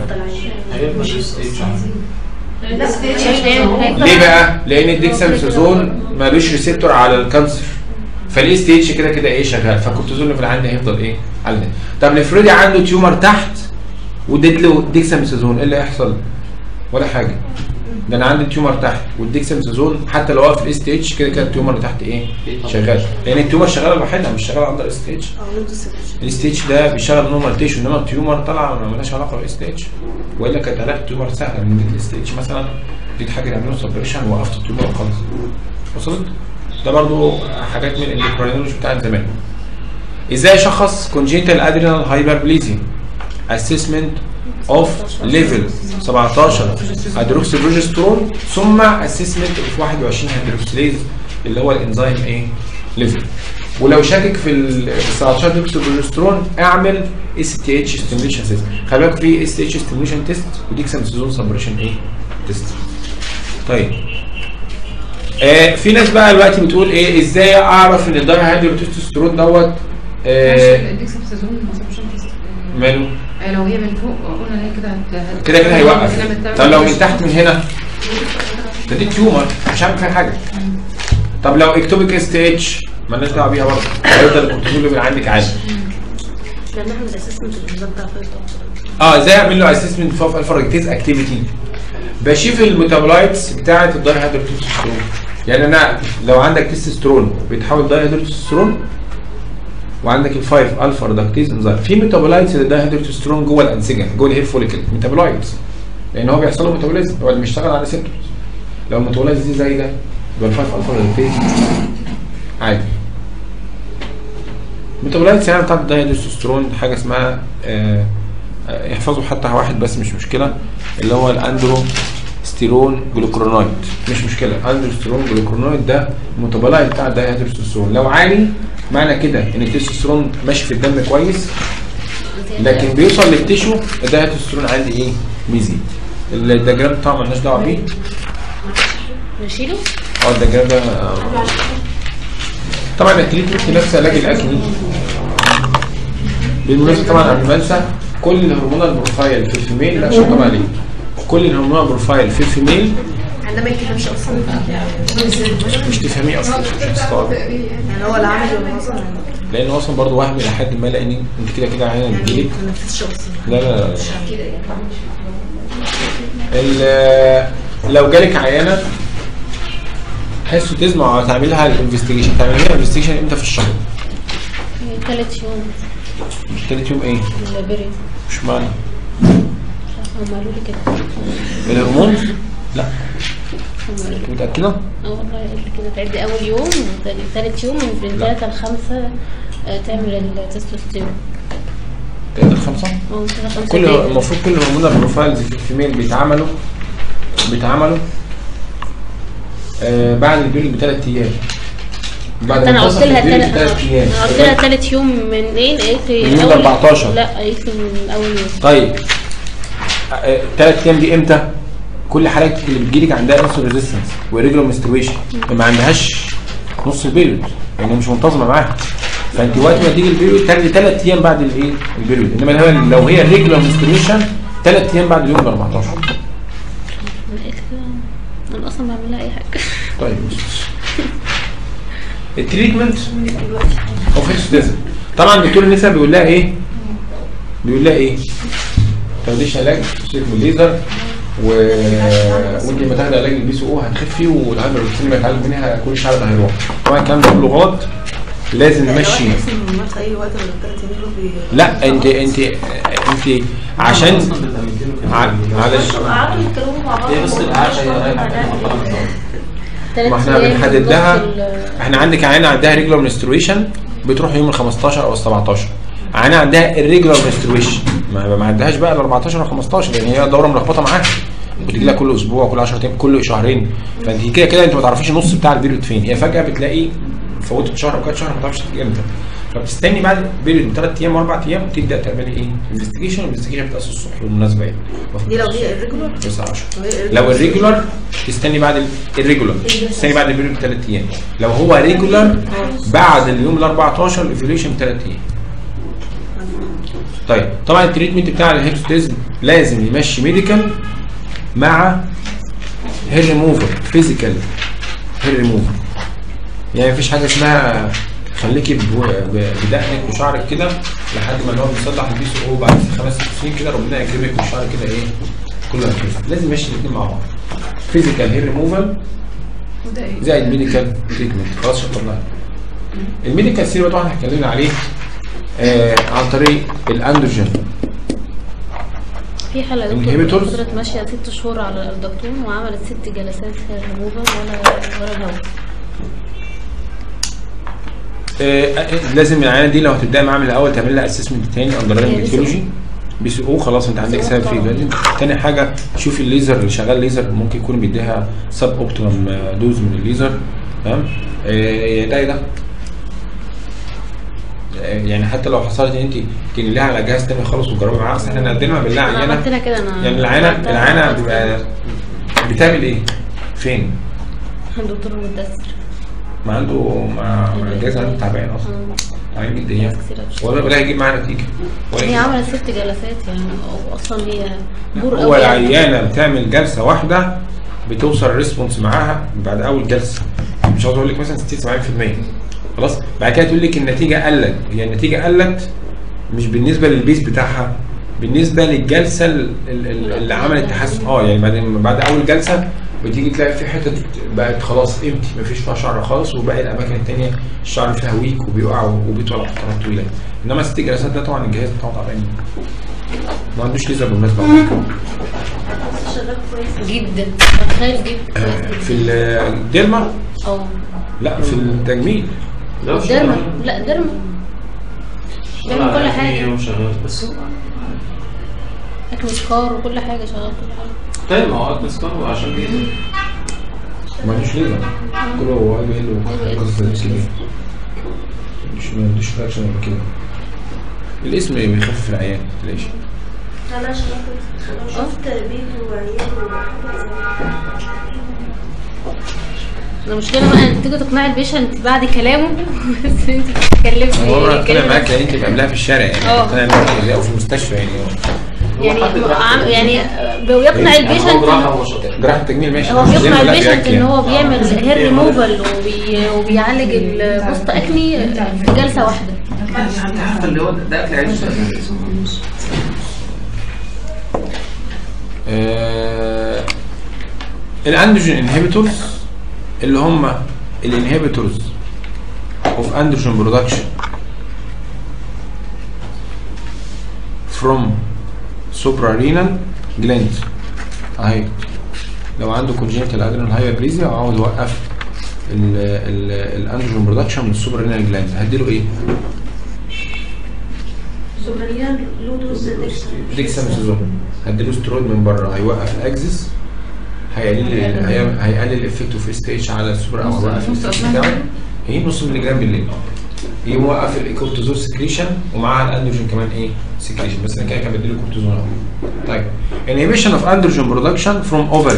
ليه بقى لان الديكساميثازون مالوش ريسبتور على الكانسر فالاس تي اتش كده كده ايه شغال فالكورتيزون اللي في العين هيفضل ايه على ده طب افرضي عنده تيومر تحت واديت له ديكساميثازون ايه اللي هيحصل ولا حاجه ده انا عندي تيومر تحت والديكساميثازون حتى لو واقف الاس تي اتش كده كده التيومر اللي تحت ايه شغال لان التيومر شغاله لوحدها مش شغاله عند الاس تي اتش الاس تي اتش ده بيشتغل نورمال تيشو انما التيومر طالعه ما مالهاش علاقه بالاس تي اتش والا كانت علاج التيومر سهله ان جيت الاس تي اتش مثلا جيت حاجه تعمله سبريشن وقفت التيومر خالص وصلت ده برضو حاجات من الاندوكرينولوجي بتاعت زمان ازاي اشخص كونجينيتال ادرينال هايبربليزيا اسسمنت اوف ليفل 17 هيدروكسيبروجسترون ثم اسسمنت اوف 21 هيدروكسيليز اللي هو الانزيم ايه ليفل ولو شاكك في ال 17 هيدروكسيبروجسترون اعمل اس تي اتش ستيميوليشن تيست خلي بالك في اس تي اتش ستيميوليشن تيست وديكساميثازون سبريشن ايه تيست طيب آه في ناس بقى دلوقتي بتقول ايه ازاي اعرف ان الداي هيدروتستوستيرون دوت آه الديكساميثازون ما صابوش تيست. ماله آه، لو هي من فوق قلنا ان هي كده هت- هت- كده كده هيوقف كده بتعمل- طب لو من تحت من هنا ده دي تيومر مش هعمل فيها حاجه طب لو اكتوبيك اس تي اتش مالناش دعوه بيها برضه هيفضل الكورتيزول اللي عندك عادي لان احنا الاسسمنت النظام بتاع فايت اه ازاي اعمل له اسسمنت فوف الفا ريكتيز اكتيفيتي بشوف الميتابولايتس بتاعه الداي هيدروتستيرون يعني انا لو عندك تستوستيرون بيتحول داي هيدروتستيرون وعندك الفايف الفا ريدكتيز انزيم في ميتابولايتس للداي هيدروتستيرون جوه الانسجه جوه الهير فوليكل ميتابولايتس لان هو بيحصل له ميتابوليزم هو اللي بيشتغل على ريسبتورز لو الميتابولايتس دي زي ده يبقى الفايف الفا ريدكتيز عادي ميتابولايتس يعني بتاعت الدايهيدروستيرون حاجه اسمها آه آه، يحفظوا حتى واحد بس مش مشكله اللي هو الاندروستيرون جلوكرونايد مش مشكله اندروستيرون جلوكرونايد ده الميتابولايت بتاع الدايهيدروستيرون لو عالي معنى كده ان التستوستيرون ماشي في الدم كويس لكن بيوصل للتيشو الدايهيدروستيرون عندي ايه بيزيد الدياجرام بتاعه مالناش دعوه بيه نشيله اه الدياجرام ده آه. طبعا التريتمنت نفس علاج الاكني بالمناسبه طبعا قبل ما انسى كل الهرمونال بروفايل في الفيميل لا شكرا عليه كل الهرمونال بروفايل في الفيميل عندما ما يتكلمش اصلا مش تفهميه اصلا مش هتستوعب يعني هو العمل والنظر لان هو اصلا برضه وهم الى حد ما لان انت كده كده عينه بتجيلك ما نفذش اصلا لا لا لا كده يعني ال- لو جالك عيانه حسوا تسمع وتعملها الانفستيجيشن تعمليها الانفستيجيشن امتى في الشهر؟ ثالث يوم تالت يوم ايه؟ البري مش معنى هم قالوا لي كده الهرمون؟ لا هم قالوا لي انت متاكده؟ اه والله قالوا لي كده تعدي اول يوم وتاني- تالت يوم من ثلاثة لخمسة آه، تعمل التستوستيرون تالت الخمسه؟ اه كده خمسة كل دقايق. المفروض كل هرمونال بروفايلز في الفيميل بيتعملوا بيتعملوا آه بعد البيل بثلاث ايام بعد انا قلت منتصف لها البيل تل... بثلاث ايام انا قلت لها تالت يوم منين قالت لي من يوم أول- 14. لا قالت لي من اول يوم طيب ثلاث ايام دي امتى؟ كل حالات اللي بتجيلك عندها انسول ريزيستنس وريجولار منسترويشن ما عندهاش نص البيريود لان يعني مش منتظمه معاها فانت وقت ما تيجي البيريود تاخدي ثلاث ايام بعد الايه؟ البيريود انما لو هي- لو هي ريجولار منسترويشن ثلاث ايام بعد اليوم ال 14 انا قالت كده انا اصلا بعمل لها اي حاجه طيب التريتمنت اوف هيرسوديزم طبعا دكتور النساء بيقول لها ايه؟ بيقول لها ايه؟ ما تاخديش علاج تشترك من الليزر و... وانت لما تاخدي علاج البي سي او هتخفي والهايبر اللي هيتعالج منها كل شهر ده هيروح طبعا الكلام ده كله غلط لازم نمشي اي وقت من الثلاث سنين دول بي- لا انت انت انت عشان ع- معلش قعدوا يتكلموا مع بعض هي بس العاشة هي تلات ما احنا أيام بنحدد بالظبط لها ال- احنا عندك عينه عندها ريجولار منسترويشن بتروح يوم ال 15 او ال 17 عينه عندها الريجولار منسترويشن ما ما عندهاش بقى ال 14 او 15 لان هي دوره ملخبطه معاها بتجي لها كل اسبوع كل 10 ايام كل شهرين فانت كده كده انت ما تعرفيش النص بتاع البيريود فين هي فجاه بتلاقي فوتت شهر او كانت شهر ما تعرفش تيجي امتى فبتستني بعد بيريود ثلاث ايام واربع ايام تبدا تعملي ايه؟ انفستيجيشن الانفستيجيشن بتاسس الصبح بالمناسبه يعني دي لو هي الريجولار الساعه 10 لو الريجولار تستني بعد ال- الريجولار تستني بعد البيريود بثلاث ايام لو هو ريجولار بعد اليوم ال 14 الايفوليوشن بثلاث ايام طيب طبعا التريتمنت بتاع الهيرستيزم لازم يمشي ميديكال مع هير ريموفر فيزيكال هير ريموفر يعني مفيش حاجه اسمها خليكي بو- ب- بدقنك وشعرك كده لحد ما اللي هو بيصلح البي سي او بعد خمس ست سنين كده ربنا يكرمك وشعرك كده ايه كله هكذا لازم يمشي الاثنين مع بعض فيزيكال هير ريموفال وده ايه؟ زائد ميديكال تريتمنت خلاص شطبناها الميديكال سيري طبعا احنا اتكلمنا عليه آه عن طريق الاندروجين في حالة دكتور Inhibitors. فضلت ماشية ست شهور على الدكتور وعملت ست جلسات ريموفر ولا ولا الهوا آه لازم العيانه دي لو هتبداي معاها من الاول تعمل لها اسسمنت تاني اندرلاين هي بيثولوجي بي سي او خلاص انت عندك BCO سبب فيه طبعاً. دلوقتي تاني حاجه شوفي الليزر اللي شغال ليزر ممكن يكون بيديها سب اوبتيمم دوز من الليزر تمام آه، يا ده يا ده آه، يعني حتى لو حصلت ان انت تنقليها على جهاز تاني خالص وتجربي معاه اصل احنا نقدمها بالله انا عيانه عملت لها كده انا يعني العينه عملتها العينه عملت بيبقى بتعمل ايه؟ فين؟ الدكتور مدثر ما عنده ما ما الجهاز عنده تعبان اصلا تعبان جدا يعني ولا ولا هيجيب معاه نتيجه ولا هي هيجيب. عملت ست جلسات يعني أو اصلا هي بور هو قوي يعني. العيانه بتعمل جلسه واحده بتوصل الريسبونس معاها بعد اول جلسه مش عاوز اقول لك مثلا 60 70% خلاص بعد كده تقول لك النتيجه قلت هي النتيجه قلت مش بالنسبه للبيس بتاعها بالنسبه للجلسه ال- ال- ال- اللي عملت تحسن اه يعني بعد بعد اول جلسه بتيجي تلاقي في حتت بقت خلاص امتي مفيش فيها شعر خالص وباقي الاماكن التانيه الشعر فيها ويك وبيقع وبيطول على فترات طويله انما ست جلسات ده طبعا الجهاز بتاعه تعبان ما عندوش ليزر بالمناسبه شغال كويس جدا متخيل جدا آه، في الديرما اه لا في التجميل ديرما لا ديرما بيعمل كل حاجة شغال بس اكل سكار وكل حاجة شغال كل حاجة طيب ما هو اكل عشان كده ما عندوش ليزر كله هو قال له قصه كده مش ما عندوش فاكشن ولا كده الاسم بيخفف العيان تلاقيش انا شفت شفت بيت وعيال وحاجات زي ده مشكلة بقى ان تيجي تقنعي البيشنت بعد كلامه بس انت بتتكلمي هو انا كلمة طلع معاك لان انت بتعملها في الشارع يعني اه. طلع معاك او في المستشفى يعني يعني هو حد جراحة عم- يعني التجميل. بيقنع يعني هو البيشنت جراحة إن- هو شاطر جراحه التجميل ماشي هو بس زي بيقنع ما لا البيشنت بيأكل ان يعني. هو بيعمل اه. هير ريموفال وبي وبيعالج البوست اكني في جلسة واحدة انت عارفه اللي هو ده- ده اكل عيش آه، الاندروجين انهبيتورز اللي هم الانهبيتورز اوف اندروجين برودكشن from suprarenal glands اهي لو عنده congenital adrenal hyperplasia وعاوز يوقف ال- ال- الاندروجين برودكشن من السوبرينال جلاند هديله ايه؟ سوبريان لودوس ديكسا ديكساميثازون هديله سترويد من بره هيوقف الاكسس هيقلل هي- هيقلل الافكت اوف اس اتش على السوبر او نص- هيوقف نص ال أصلاً بتاعه هي نص مللي جرام بالليل يقوم موقف الايكورتيزول سكريشن ومعاها الاندروجين كمان ايه سكريشن بس انا كده كده بديله كورتيزون اهو طيب inhibition of androgen production from ovary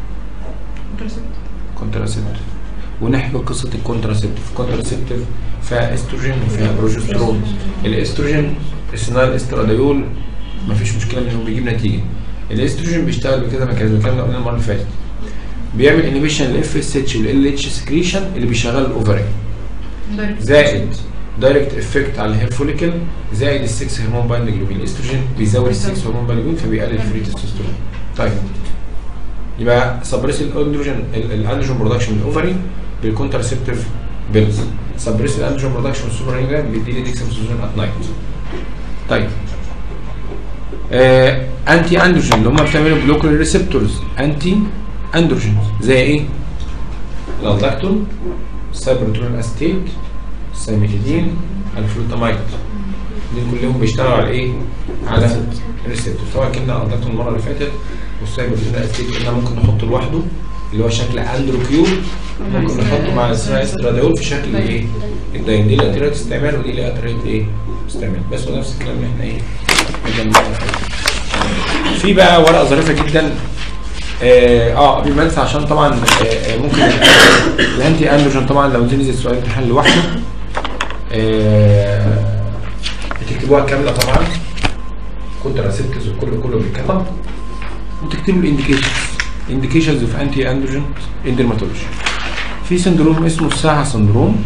كونتراسيبتيف ونحكي قصه الكونتراسيبتيف الكونتراسيبتيف فيها استروجين وفيها بروجسترون الاستروجين السينال استراديول مفيش مشكله انه بيجيب نتيجه الاستروجين بيشتغل بكذا ميكانيزم الكلام ده قلنا المره اللي فاتت بيعمل انيبيشن للاف اس اتش والال اتش سكريشن اللي بيشغل الاوفري زائد دايركت افكت على الهير فوليكل زائد السكس هرمون بايند جلوبين الاستروجين بيزود السكس هرمون بايند جلوبين فبيقلل الفري تستوستيرون طيب يبقى سبريس الاندروجين الاندروجين برودكشن من الاوفري بالكونترسبتيف بيلز سبريس الاندروجين برودكشن والسوبر انجرام بيدي لي ديكسامسوزون ات نايت طيب آه انتي اندروجين اللي هم بتعملوا بلوك للريسبتورز انتي اندروجين زي ايه؟ الالدكتون السايبروترون استيت السايميتيدين الفلوتامايد دول كلهم بيشتغلوا على ايه؟ على الريسبتور طبعا كنا الالدكتون المره اللي فاتت والسايبروترون استيت كنا ممكن نحطه لوحده اللي هو شكل اندروكيو ممكن نحطه مع الاستراديول في شكل ايه؟ الداين دي لها طريقه استعمال ودي لها طريقه ايه؟ استعمال بس هو نفس الكلام اللي احنا ايه؟ قدمناه. في بقى ورقه ظريفه جدا اه آه، قبل ما انسى عشان طبعا آه آه، ممكن الانتي اندروجين طبعا لو نزل سؤال امتحان لوحده آه بتكتبوها كامله طبعا كونتراسيبتس وكله كله بيتكتب وتكتبوا الانديكيشنز انديكيشنز اوف انتي اندروجين ان ديرماتولوجي في سندروم اسمه الساعه سندروم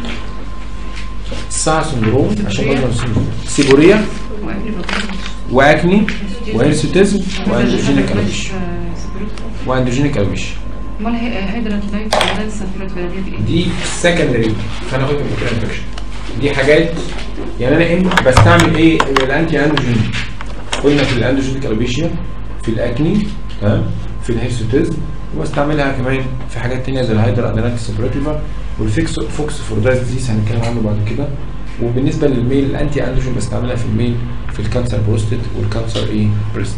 الساعه سندروم عشان برضه نسيبه. سيبوريا واكني وهيرسوتيزم واندروجينيك الويش واندروجينيك الويش امال هيدراتلايت ولا السفرات بلديه ايه؟ دي سكندري فانا قلت بكره انفكشن دي حاجات يعني انا إم بستعمل ايه الانتي اندروجين قلنا في الاندروجينيك الويشيا في الاكني تمام في الهيرسوتيزم وبستعملها كمان في حاجات تانية زي الهايدر ادريناليك سبريتيفا والفيكس فوكس فوردايز ديزيز هنتكلم عنه بعد كده وبالنسبه للميل الانتي اندروجين بستعملها في الميل في الكانسر بروستيت والكانسر ايه بريست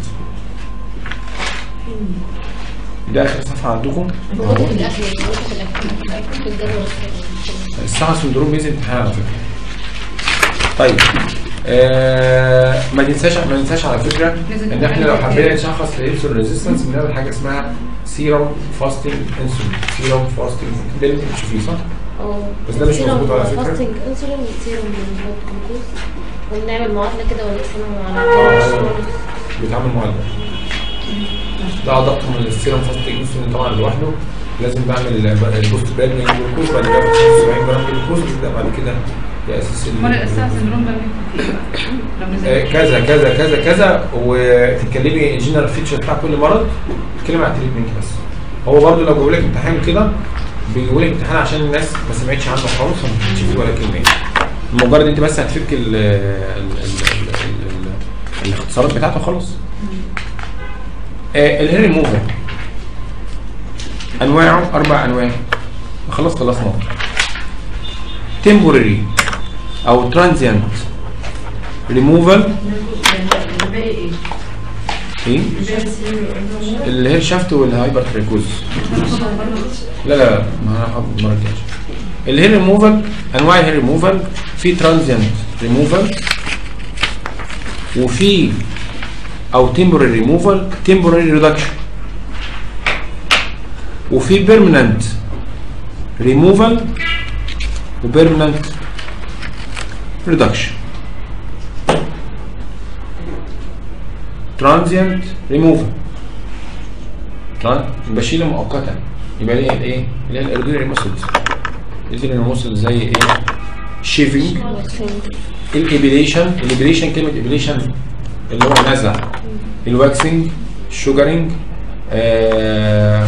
ده اخر صفحه عندكم موجودة في الأكل موجودة في الأكل في الجدول الساعه سندروم بينزل امتحان على فكره طيب آه ما ننساش ما ننساش على فكره ان احنا لو حبينا نشخص الانسولين ريزيستنس بنعمل حاجه اسمها سيروم فاستنج انسولين سيروم فاستنج ده اللي انت بتشوفيه صح؟ اه بس ده مش موجود على فكرة. فاستنج انسولين وسيروم من البلاد جلوكوز وبنعمل معادلة كده ونقسمها آه، على بيتعمل معادله ده ضغط من السيروم فاستنج انسولين طبعا لوحده لازم بعمل البوست براد من الجلوكوز بعد كده باخد 70 جرام جلوكوز وتبدا بعد كده ده اساس ال- امال الساعه سندروم ده بيكون ايه؟ لو نزل آه، كذا كذا كذا كذا وتتكلمي الجنرال فيتشر بتاع كل مرض تتكلمي على التريتمنت بس هو برضه لو جابوا لك امتحان كده بيجيبوا لك امتحان عشان الناس ما سمعتش عنه خالص وما كانتش فيه ولا كلمه يعني. مجرد انت بس هتفك ال ال ال ال ال ال الاختصارات بتاعته خلاص آه الهير ريموفر انواعه اربع انواع خلاص خلصنا temporary او transient removal الباقي ايه؟ ايه الهير شافت والهايبر تريكوز لا لا لا ما انا هاخد المره الجايه الهير ريموفال انواع الهير ريموفال في ترانزيانت ريموفال وفي او تمبوراري ريموفال تمبوراري ريدكشن وفي بيرمننت ريموفال وبيرمننت ريدكشن ترانزيانت ريموفال بشيله مؤقتا يبقى ليه الايه؟ اللي هي الاردينري ماسلز الاردينري ماسلز زي ايه؟ شيفنج الابيليشن الابيليشن كلمه ابيليشن اللي هو نزع الواكسنج الشوجرنج آه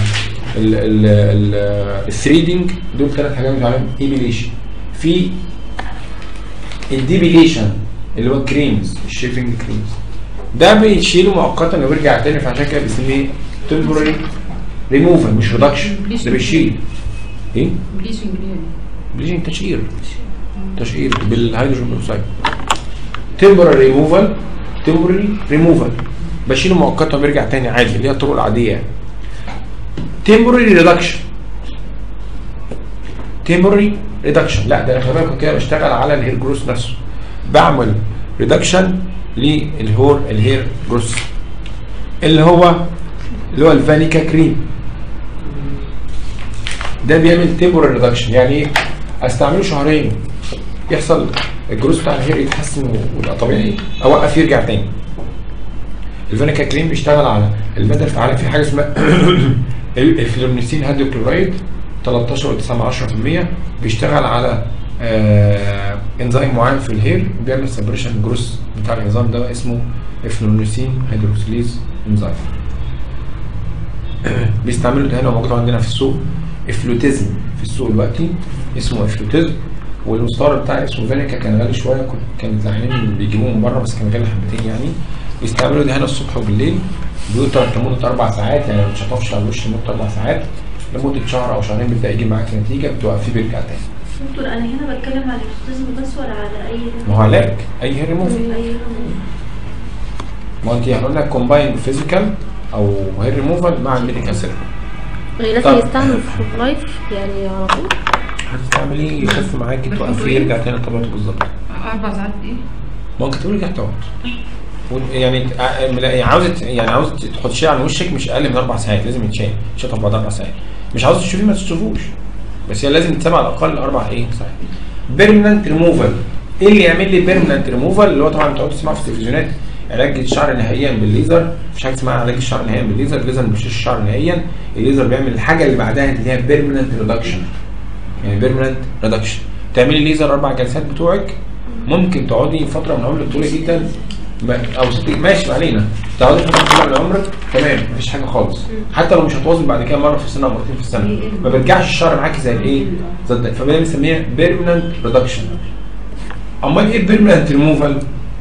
الثريدنج دول ثلاث حاجات بنتعلم ايبيليشن في الديبيليشن اللي هو كريمز الشيفنج كريمز ده بيشيله مؤقتا ويرجع تاني فعشان كده بنسميه temporary ريموفال مش ريدكشن ده بيشيل ايه؟ بليشنج ليه؟ بليجنج تشقير تشقير بالهيدروجين بروكسيد temporary ريموفال temporary ريموفال بشيله مؤقتا وبيرجع تاني عادي اللي هي الطرق العاديه يعني temporary reduction temporary reduction لا ده انا كمان كده بشتغل على الهير جروس نفسه بعمل ريدكشن للهور الهير جروس اللي هو اللي هو الفانيكا كريم ده بيعمل تيمبورال ريدكشن يعني ايه استعمله شهرين يحصل الجروس بتاع الهير يتحسن ويبقى طبيعي اوقف يرجع تاني الفانيكا كريم بيشتغل على الماده الفعاله في حاجه اسمها الفلورنسين هيدروكلورايد 13 9 10% بيشتغل على آه انزيم معين في الهير بيعمل سبريشن جروس بتاع الانزيم ده اسمه افلورنسين هيدروكسيليز انزيم بيستعملوا ده هنا موجود عندنا في السوق افلوتيزم في السوق دلوقتي اسمه افلوتيزم والمستورد بتاعي اسمه فينيكا كان غالي شويه كنت كان العيانين بيجيبوه من بره بس كان غالي حبتين يعني بيستعملوا دهان الصبح وبالليل بيوتر لمده اربع ساعات يعني مش هتقفش على الوش لمده اربع ساعات لمده شهر او شهرين بيبدا يجيب معاك نتيجه بتوقفيه بيرجع تاني دكتور انا هنا بتكلم على الاوتيزم بس ولا على اي ما هو علاج اي هير ريموف اي ما انت هنقول لك كومباين فيزيكال او هير ريموفال مع الميديكال سيرجري لازم طب. يستعمل في لايف يعني على طول هتعمل ايه يخف معاكي توقفيه يرجع تاني لطبيعته بالظبط اربع ساعات ايه؟ ممكن تقولي تحت اقعد و- يعني ت- ع- يعني عاوز يعني عاوز تحط شيء على وشك مش اقل من اربع ساعات لازم يتشال يتشطف بعد اربع ساعات مش عاوز تشوفيه ما تشوفوش بس هي لازم تتابع على الاقل اربع ايه ساعات بيرمننت ريموفال ايه اللي يعمل لي بيرمننت ريموفال اللي هو طبعا بتقعدوا تسمعوا في التلفزيونات علاج الشعر نهائيا بالليزر مفيش حاجه اسمها علاج الشعر نهائيا بالليزر الليزر مش الشعر نهائيا الليزر بيعمل الحاجه اللي بعدها اللي هي بيرمننت ريدكشن يعني بيرمننت ريدكشن تعملي ليزر اربع جلسات بتوعك ممكن تقعدي فتره من عمرك طويله جدا ما- او ست ماشي ما علينا تقعدي فتره طويله من عمرك تمام مفيش حاجه خالص حتى لو مش هتواظب بعد كده مره في السنه او مرتين في السنه ما بيرجعش الشعر معاكي زي الايه زي الد- فبدأنا بنسميها بيرمننت ريدكشن امال ايه بيرمننت ريموفال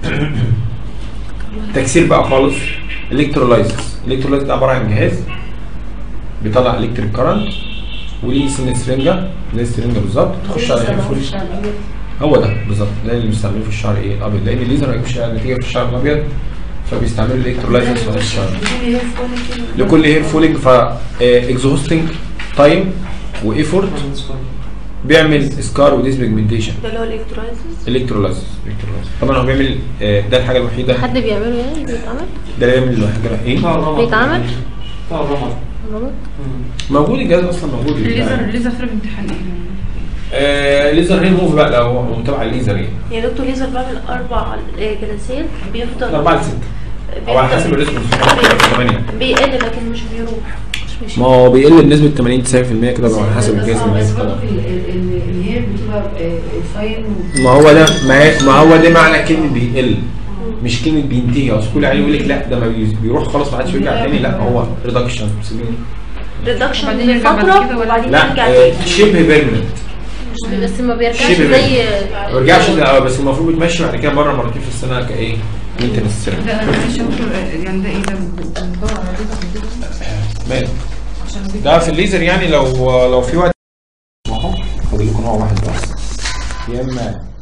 تكسير بقى خالص الكترولايزس الكترولايزس ده عباره عن جهاز بيطلع الكتريك كارنت وليه سن سرنجه زي السرنجه بالظبط تخش على الفول هو ده بالظبط ده اللي بيستعملوه في الشعر ايه الابيض لان الليزر ما يجيبش نتيجه في الشعر الابيض فبيستعملوا الالكترولايزس في الشعر لكل هير فولينج ف اكزوستنج تايم وايفورت بيعمل سكار وديس بيجمنتيشن ده اللي هو الالكترولايزز الكترولايزس طبعا هو بيعمل آه، ده الحاجه الوحيده حد بيعمله يعني بيتعمل ده اللي بيعمل الحاجه ايه بيتعمل بتاع الرمل غلط موجود الجهاز اصلا موجود الليزر الليزر في الامتحان ايه؟ آه ليزر هير موف بقى لو متابع الليزر يعني يا دكتور ليزر بعمل اربع آه، جلسات بيفضل أربعة لستة او على حسب الريسبونس 8 بيقل لكن مش بيروح مش ما هو بيقل بنسبه 80 90% كده بقى على حسب الجهاز اللي بس بيستخدم. برضه في ال- ال- ال- الهير بتبقى آه، فاين و- ما هو ده ما, ما هو ده معنى كلمه بيقل مش كلمه بينتهي اصل كل عليه يقول لك لا ده ما بي- بيروح خلاص ما عادش بيرجع تاني لا هو ريدكشن ريدكشن وبعدين يرجع بعد كده لفتره ولا- وبعدين لا يرجع آه، تاني شبه بيرمننت بس ما بيرجعش شبه زي ما بيرجعش لا، بس المفروض بتمشي بعد كده مره مرتين في السنه كايه مينتنس ده انا معلش يا دكتور يعني ده ايه ده بندور على الليزر كده مال عشان ده في الليزر يعني لو لو في وقت اهو فاضل لكم نوع واحد بس يا اما